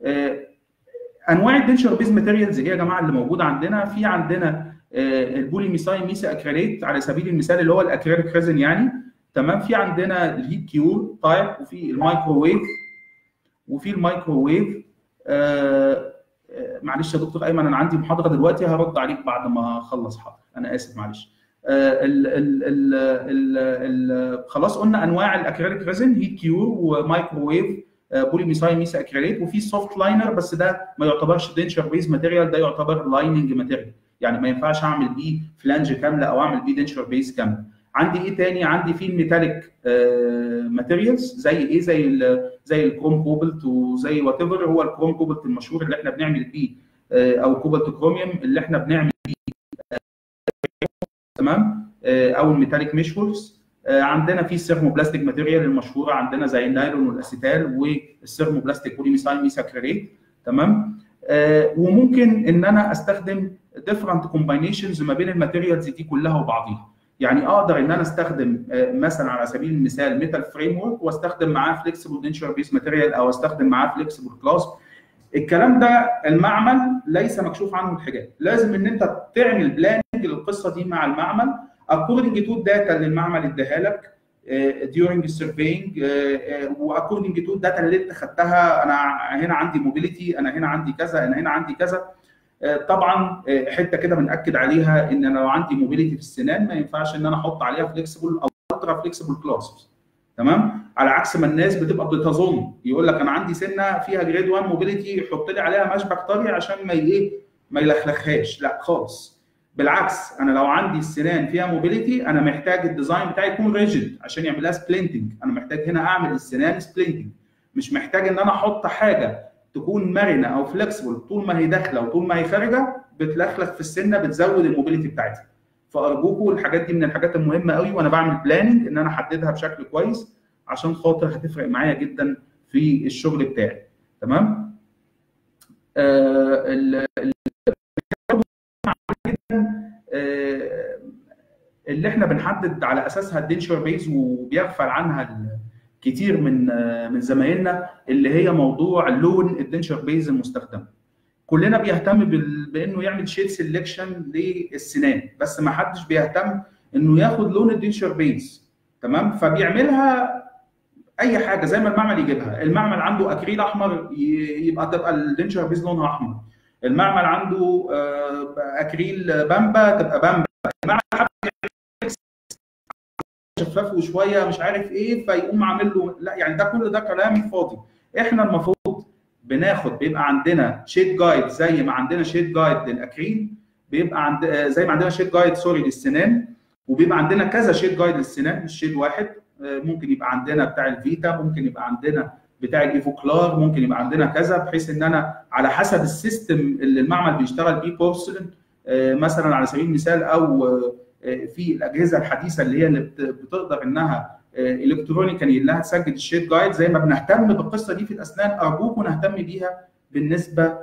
انواع الدنشر بيز ماتيريالز ايه يا جماعه اللي موجوده عندنا؟ في عندنا البولي ميساي ميسا اكريليت على سبيل المثال اللي هو الاكريليك ريزن يعني تمام في عندنا الهيت كيور تايب وفي المايكروويف وفي المايكروويف آه معلش يا دكتور ايمن انا عندي محاضره دلوقتي هرد عليك بعد ما اخلص حاضر انا اسف معلش آه ال ال ال ال ال خلاص قلنا انواع الاكريليك ريزن هيت كيور ومايكروويف آه بولي ميساي ميسا اكريليت وفي سوفت لاينر بس ده ما يعتبرش دنشر بيز ماتيريال ده يعتبر لايننج ماتيريال يعني ما ينفعش اعمل بيه فلانج كامله او اعمل بيه دنشر بيز كامله عندي ايه تاني عندي في الميتاليك ماتيريالز زي ايه زي ال زي الكروم كوبلت وزي وات ايفر هو الكروم كوبلت المشهور اللي احنا بنعمل بيه او كوبلت كروميوم اللي احنا بنعمل بيه تمام او الميتاليك ميشولز عندنا في السيرموبلاستيك ماتيريال المشهوره عندنا زي النايلون والاسيتال والسيرموبلاستيك بوليميثايل ميثاكريت تمام وممكن ان انا استخدم ديفرنت كومباينيشنز ما بين الماتيريالز دي كلها وبعضيها يعني اقدر ان انا استخدم مثلا على سبيل المثال ميتال فريم ورك واستخدم معاه فليكسبل دينشر بيس ماتيريال او استخدم معاه فليكسبل كلاس الكلام ده المعمل ليس مكشوف عنه الحجاب لازم ان انت تعمل بلاننج للقصه دي مع المعمل اكوردنج تو الداتا اللي المعمل اداها لك during السيرفينج واكوردنج تو الداتا اللي انت خدتها انا هنا عندي موبيليتي انا هنا عندي كذا انا هنا عندي كذا طبعا حته كده بناكد عليها ان انا لو عندي موبيليتي في السنان ما ينفعش ان انا احط عليها فليكسبل او الترا فليكسبل كلاس تمام على عكس ما الناس بتبقى بتظن يقول لك انا عندي سنه فيها جريد 1 موبيليتي يحط لي عليها مشبك طري عشان ما ايه ما يلخلخهاش لا خالص بالعكس انا لو عندي السنان فيها موبيليتي انا محتاج الديزاين بتاعي يكون ريجيد عشان يعمل لها سبلنتنج انا محتاج هنا اعمل السنان سبلنتنج مش محتاج ان انا احط حاجه تكون مرنه او فلكسبل طول ما هي داخله وطول ما هي خارجه بتلخلخ في السنه بتزود الموبيليتي بتاعتها فارجوكم الحاجات دي من الحاجات المهمه قوي وانا بعمل بلاننج ان انا احددها بشكل كويس عشان خاطر هتفرق معايا جدا في الشغل بتاعي تمام آه آه اللي احنا بنحدد على اساسها الدينشر بيز وبيغفل عنها كتير من من زمايلنا اللي هي موضوع لون الدنشر بيز المستخدم كلنا بيهتم بانه يعمل شيد سيلكشن للسنان بس ما حدش بيهتم انه ياخد لون الدنشر بيز تمام فبيعملها اي حاجه زي ما المعمل يجيبها المعمل عنده اكريل احمر يبقى تبقى الدنشر بيز لونها احمر المعمل عنده اكريل بامبا تبقى بامبا المعمل شفاف وشويه مش عارف ايه فيقوم عامل له لا يعني ده كل ده كلام فاضي احنا المفروض بناخد بيبقى عندنا شيد جايد زي ما عندنا شيد جايد للاكريل بيبقى عند زي ما عندنا شيد جايد سوري للسنان وبيبقى عندنا كذا شيد جايد للسنان مش شيد واحد ممكن يبقى عندنا بتاع الفيتا ممكن يبقى عندنا بتاع الايفوكلار ممكن يبقى عندنا كذا بحيث ان انا على حسب السيستم اللي المعمل بيشتغل بيه بورسلين مثلا على سبيل المثال او في الاجهزه الحديثه اللي هي اللي بتقدر انها الكترونيكالي انها تسجل الشيت جايد زي ما بنهتم بالقصه دي في الاسنان ارجوكم نهتم بيها بالنسبه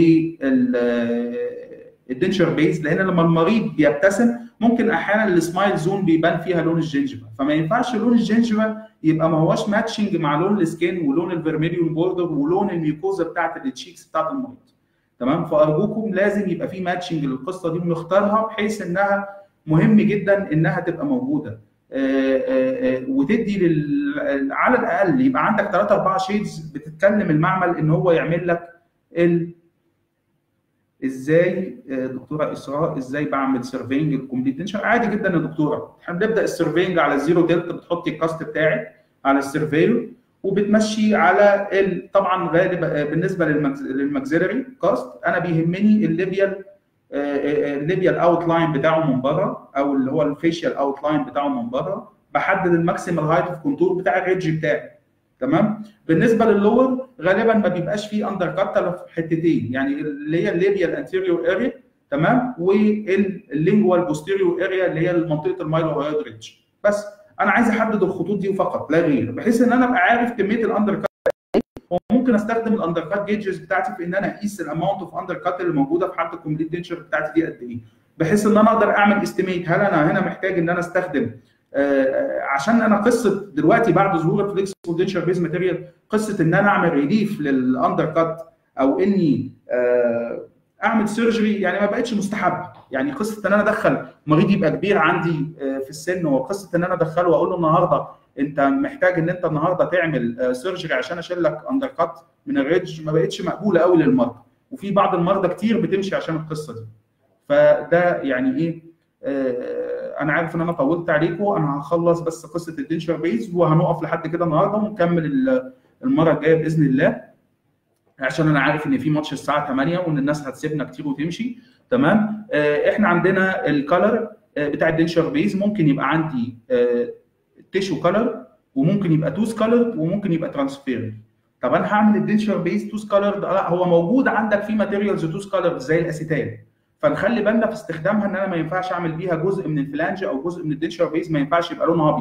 للدنشر بيز لان لما المريض بيبتسم ممكن احيانا السمايل زون بيبان فيها لون الجنجفه فما ينفعش لون الجنجفه يبقى ما هوش ماتشنج مع لون السكين ولون الفيرميليون بوردر ولون الميوكوزا بتاعت التشيكس بتاعت المريض تمام فارجوكم لازم يبقى في ماتشنج للقصه دي ونختارها بحيث انها مهم جدا انها تبقى موجوده آآ آآ وتدي لل... على الاقل يبقى عندك 3 4 شيدز بتتكلم المعمل ان هو يعمل لك ال... ازاي دكتوره اسراء ازاي بعمل سيرفينج الكومبليت تنشر عادي جدا يا دكتوره احنا بنبدا السيرفينج على الزيرو دلتا بتحطي الكاست بتاعك على السيرفير وبتمشي على ال... طبعا غالبا بالنسبه للمجز... للمجزري كاست انا بيهمني الليبيال الليبيال اوت لاين بتاعه من بره او اللي هو الفيشيال اوت لاين بتاعه من بره بحدد الماكسيمال هايت اوف كونتور بتاع الريدج بتاعي تمام بالنسبه للور غالبا ما بيبقاش فيه اندر كات الا في حتتين يعني اللي هي الليبيال انتيريور اريا تمام واللينجوال بوستيريور اريا اللي هي منطقه المايلو هايد ريدج بس انا عايز احدد الخطوط دي فقط لا غير بحيث ان انا ابقى عارف كميه الاندر كات وممكن استخدم الاندر كات جيجز بتاعتي في ان انا اقيس الاماونت اوف اندر كات اللي موجوده في حاله الكومبليت دينشر بتاعتي دي قد ايه بحيث ان انا اقدر اعمل استيميت هل انا هنا محتاج ان انا استخدم آه عشان انا قصه دلوقتي بعد ظهور الفليكسبل دينشر بيز ماتيريال قصه ان انا اعمل ريليف للاندر كات او اني آه اعمل سيرجري يعني ما بقتش مستحبه يعني قصه ان انا ادخل مريض يبقى كبير عندي آه في السن وقصه ان انا ادخله واقول له النهارده انت محتاج ان انت النهارده تعمل سيرجري عشان اشيل لك اندر كات من الريدج ما بقتش مقبوله قوي للمرضى وفي بعض المرضى كتير بتمشي عشان القصه دي فده يعني ايه آه انا عارف ان انا طولت عليكم انا هخلص بس قصه الدنشر بيز وهنقف لحد كده النهارده ونكمل المره الجايه باذن الله عشان انا عارف ان في ماتش الساعه 8 وان الناس هتسيبنا كتير وتمشي تمام آه احنا عندنا الكالر آه بتاع الدنشر بيز ممكن يبقى عندي تيشو كلر وممكن يبقى توز كلر وممكن يبقى ترانسبيرنت طب انا هعمل الدنشر بيز توز كلر لا هو موجود عندك في ماتيريالز توز كلر زي الاسيتال فنخلي بالنا في استخدامها ان انا ما ينفعش اعمل بيها جزء من الفلانج او جزء من الدنشر بيز ما ينفعش يبقى لونها ابيض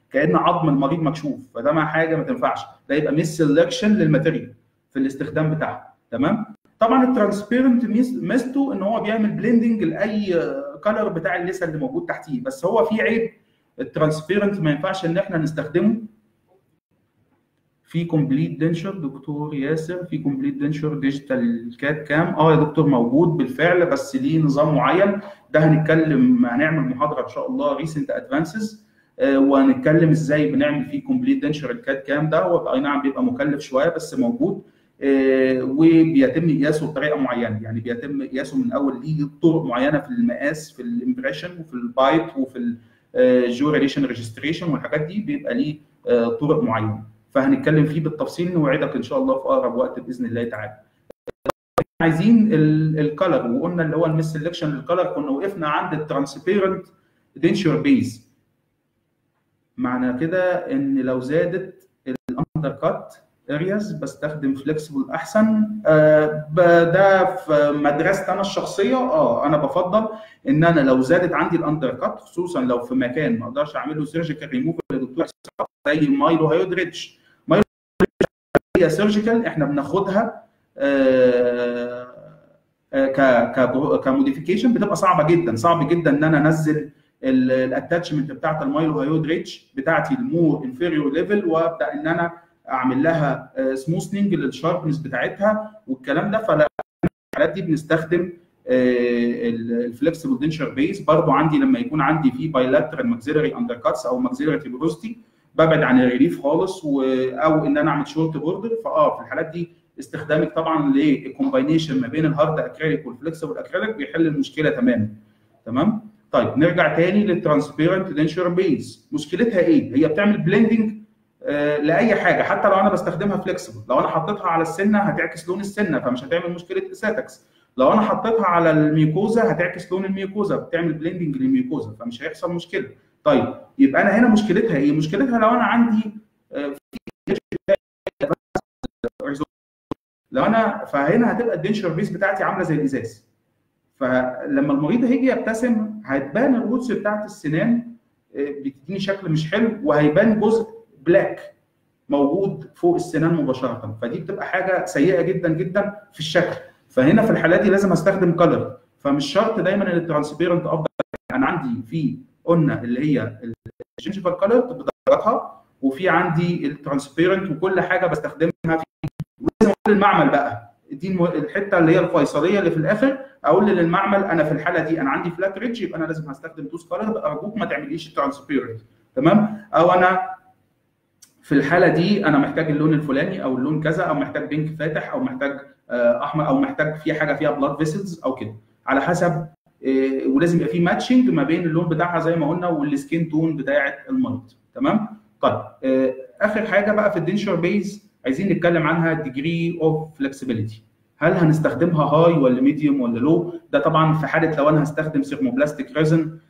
كان عظم المريض مكشوف فده مع حاجه ما تنفعش ده يبقى ميس سelection للماتيريال في الاستخدام بتاعها تمام طبعا الترانسبيرنت ميزته ان هو بيعمل بليندنج لاي كلر بتاع الليسه اللي موجود تحتيه بس هو في عيب الترانسبيرنت ما ينفعش ان احنا نستخدمه في كومبليت دنشر دكتور ياسر في كومبليت دنشر ديجيتال كات كام اه يا دكتور موجود بالفعل بس ليه نظام معين ده هنتكلم هنعمل محاضره ان شاء الله ريسنت ادفانسز وهنتكلم ازاي بنعمل فيه كومبليت دنشر الكات كام ده هو اي نعم بيبقى مكلف شويه بس موجود آه، وبيتم قياسه بطريقه معينه يعني بيتم قياسه من اول ليه طرق معينه في المقاس في الامبريشن وفي البايت وفي الجو ريليشن ريجستريشن والحاجات دي بيبقى ليه آه، طرق معينه فهنتكلم فيه بالتفصيل نوعدك ان شاء الله في اقرب وقت باذن الله تعالى عايزين الكلر وقلنا اللي هو المس سelection للكلر كنا وقفنا عند الترانسبيرنت دينشر بيز معنى كده ان لو زادت الاندر كات ارياز بستخدم فليكسبل احسن آه، ب- ده في مدرستي انا الشخصيه اه انا بفضل ان انا لو زادت عندي الاندر كات خصوصا لو في مكان ما اقدرش اعمل له سيرجيكال ريموفال يا دكتور إسحاق، زي المايلو هايودريدج مايلو هي سيرجيكال احنا بناخدها آه، آه، ك ك كموديفيكيشن بتبقى صعبه جدا صعب جدا ان انا انزل الاتاتشمنت بتاعت المايلو هايودريدج بتاعتي المور انفيريور ليفل وابدا ان انا اعمل لها سموثنج للشاربنس بتاعتها والكلام ده فلا الحالات دي بنستخدم الفلكسبل دنشر بيس برضو عندي لما يكون عندي في بايلاترال ماكسيلري اندر كاتس او ماكسيلري تيبروستي ببعد عن الريليف خالص و... او ان انا اعمل شورت بوردر فاه في الحالات دي استخدامك طبعا للكومباينيشن ما بين الهارد اكريليك والفلكسبل اكريليك بيحل المشكله تماما تمام طيب نرجع تاني للترانسبيرنت دنشر بيز مشكلتها ايه هي بتعمل بليندنج آه، لاي حاجه حتى لو انا بستخدمها فليكسبل لو انا حطيتها على السنه هتعكس لون السنه فمش هتعمل مشكله اساتكس لو انا حطيتها على الميوكوزا هتعكس لون الميوكوزا بتعمل بليندنج للميوكوزا فمش هيحصل مشكله طيب يبقى انا هنا مشكلتها ايه مشكلتها لو انا عندي آه، في لو انا فهنا هتبقى الدنشر بيس بتاعتي عامله زي الازاز فلما المريض هيجي يبتسم هتبان الروتس بتاعت السنان آه، بتديني شكل مش حلو وهيبان جزء بلاك موجود فوق السنان مباشره فدي بتبقى حاجه سيئه جدا جدا في الشكل فهنا في الحالات دي لازم استخدم كلر فمش شرط دايما ان الترانسبيرنت افضل انا عندي في قلنا اللي هي الجنجفال كلر بدرجاتها وفي عندي الترانسبيرنت وكل حاجه بستخدمها في ولازم اقول للمعمل بقى دي الم- الحته اللي هي الفيصليه اللي في الاخر اقول للمعمل انا في الحاله دي انا عندي فلات ريدج يبقى انا لازم هستخدم توز كلر ارجوك ما تعمليش الترانسبيرنت تمام او انا في الحاله دي انا محتاج اللون الفلاني او اللون كذا او محتاج بينك فاتح او محتاج آه، احمر او محتاج في حاجه فيها بلاد فيسلز او كده على حسب آه، ولازم يبقى في ماتشنج ما بين اللون بتاعها زي ما قلنا والسكين تون بتاعه المريض تمام طيب آه، اخر حاجه بقى في الدنشر بيز عايزين نتكلم عنها ديجري اوف فلكسبيليتي هل هنستخدمها هاي ولا ميديوم ولا لو ده طبعا في حاله لو انا هستخدم سيرموبلاستيك ريزن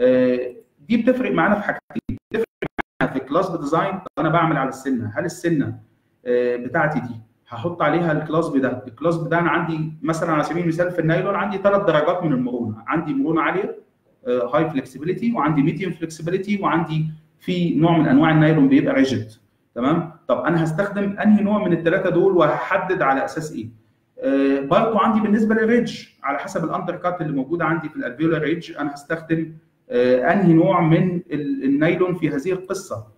دي بتفرق معانا في حاجتين بتفرق معانا في كلاس ديزاين لو انا بعمل على السنه هل السنه آه، بتاعتي دي هحط عليها الكلاس ده الكلاس ده انا عندي مثلا على سبيل المثال في النايلون عندي ثلاث درجات من المرونه عندي مرونه عاليه هاي فلكسبيليتي وعندي ميديوم فلكسبيليتي وعندي في نوع من انواع النايلون بيبقى ريجيد تمام طب انا هستخدم انهي نوع من الثلاثه دول وهحدد على اساس ايه آه، برضو عندي بالنسبه للريدج على حسب الاندر كات اللي موجوده عندي في الالفيولار ريدج انا هستخدم آه، انهي نوع من ال- النايلون في هذه القصه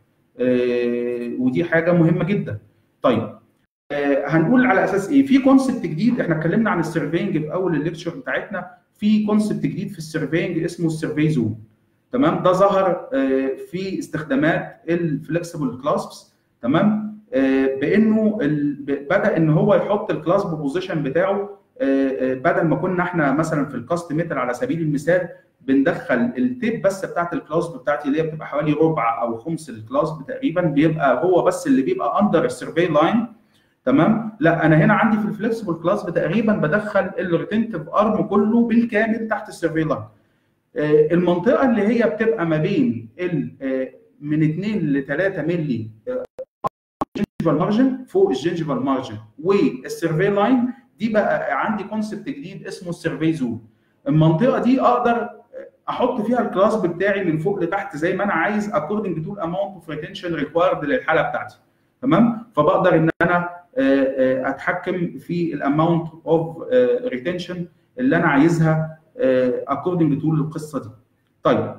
آه، ودي حاجه مهمه جدا طيب آه، هنقول على اساس ايه في كونسبت جديد احنا اتكلمنا عن السيرفينج في اول الليكتشر بتاعتنا في كونسبت جديد في السيرفينج اسمه السيرفي زون تمام ده ظهر آه، في استخدامات الفلكسبل كلاسبس تمام آه، بانه ال- ب- بدا ان هو يحط الكلاسب بوزيشن بتاعه آه، آه، بدل ما كنا احنا مثلا في الكاست ميتال على سبيل المثال بندخل التيب بس بتاعت الكلاسب بتاعتي اللي هي بتبقى حوالي ربع او خمس الكلاسب تقريبا بيبقى هو بس اللي بيبقى اندر السيرفي لاين تمام لا انا هنا عندي في الفلكسبل كلاسب تقريبا بدخل الريتنتيف ارم كله بالكامل تحت السيرفي لاين آه، المنطقه اللي هي بتبقى ما بين ال- آه، من 2 ل 3 مللي الجنجيفال مارجن فوق الجنجيفال مارجن والسيرفي لاين دي بقى عندي كونسبت جديد اسمه السيرفي زون المنطقه دي اقدر احط فيها الكلاس بتاعي من فوق لتحت زي ما انا عايز according to amount of retention required للحاله بتاعتي تمام فبقدر ان انا اتحكم في الاماونت اوف ريتنشن اللي انا عايزها according to القصه دي طيب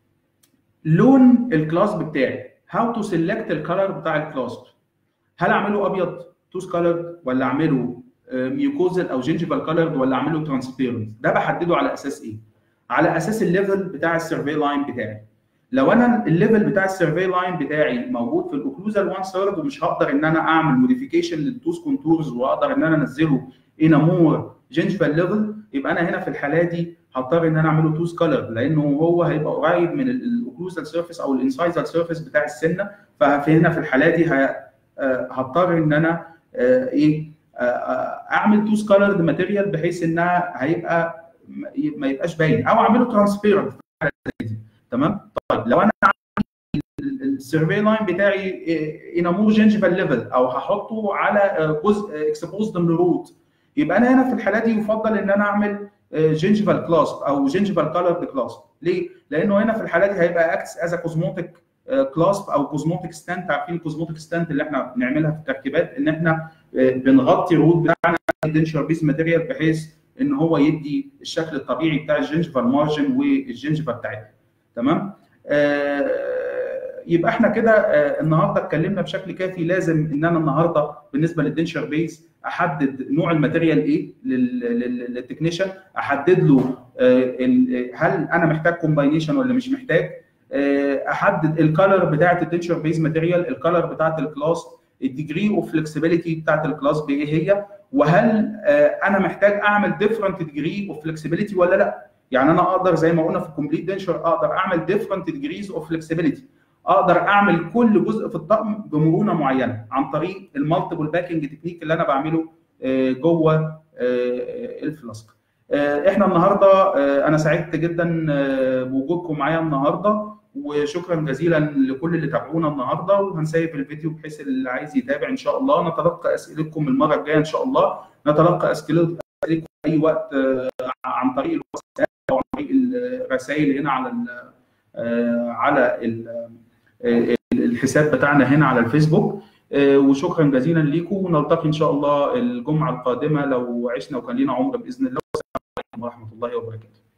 لون الكلاس بتاعي هاو تو سيلكت الكلر بتاع الكلاس هل اعمله ابيض توس كلر ولا اعمله ميوكوزال او جينجيفال كلر ولا اعمله ترانسبيرنت ده بحدده على اساس ايه على اساس الليفل بتاع السيرفي لاين بتاعي لو انا الليفل بتاع السيرفي لاين بتاعي موجود في الاوكلوزال 1 ثيرد ومش هقدر ان انا اعمل موديفيكيشن للتوس كونتورز واقدر ان انا انزله ان مور جينجيفال ليفل يبقى انا هنا في الحاله دي هضطر ان انا اعمله توس كلر لانه هو هيبقى قريب من الاوكلوزال سيرفيس او الانسايزال سيرفيس بتاع السنه فهنا في الحاله دي هضطر ان انا ايه اعمل توس كلرد ماتيريال بحيث انها هيبقى ما يبقاش باين او اعمله ترانسبيرنت تمام طيب لو انا السيرفي لاين بتاعي ان مور جينجيفال ليفل او هحطه على جزء اكسبوزد من الروت يبقى انا هنا في الحاله دي يفضل ان انا اعمل جينجيفال كلاسب او جينجيفال كلرد كلاسب ليه؟ لانه هنا في الحاله دي هيبقى اكتس از كوزموتيك كلاسب او كوزموتيك ستانت عارفين الكوزموتيك ستانت اللي احنا بنعملها في التركيبات ان احنا بنغطي الروت بتاعنا بالدنشر بيس ماتيريال بحيث ان هو يدي الشكل الطبيعي بتاع الجينجيفال مارجن والجينجيفال بتاعتنا تمام آه يبقى احنا كده آه النهارده اتكلمنا بشكل كافي لازم ان انا النهارده بالنسبه للدنشر بيس احدد نوع الماتيريال ايه للتكنيشن احدد له آه هل انا محتاج كومباينيشن ولا مش محتاج احدد الكالر بتاعه الدنشر بيز ماتيريال الكالر بتاعه الكلاس الديجري اوف فلكسبيليتي بتاعه الكلاس بايه هي وهل انا محتاج اعمل ديفرنت ديجري اوف فلكسبيليتي ولا لا يعني انا اقدر زي ما قلنا في الكومبليت دنشر اقدر اعمل ديفرنت ديجريز اوف فلكسبيليتي اقدر اعمل كل جزء في الطقم بمرونه معينه عن طريق المالتيبل باكينج تكنيك اللي انا بعمله جوه الفلاسك احنا النهارده انا سعدت جدا بوجودكم معايا النهارده وشكرا جزيلا لكل اللي تابعونا النهارده وهنسيب الفيديو بحيث اللي عايز يتابع ان شاء الله نتلقى اسئلتكم المره الجايه ان شاء الله نتلقى اسئلتكم اي وقت عن طريق الواتساب او عن طريق الرسائل هنا على ال على ال الحساب بتاعنا هنا على الفيسبوك وشكرا جزيلا ليكم ونلتقي ان شاء الله الجمعه القادمه لو عشنا وكان لنا عمر باذن الله والسلام عليكم ورحمه الله وبركاته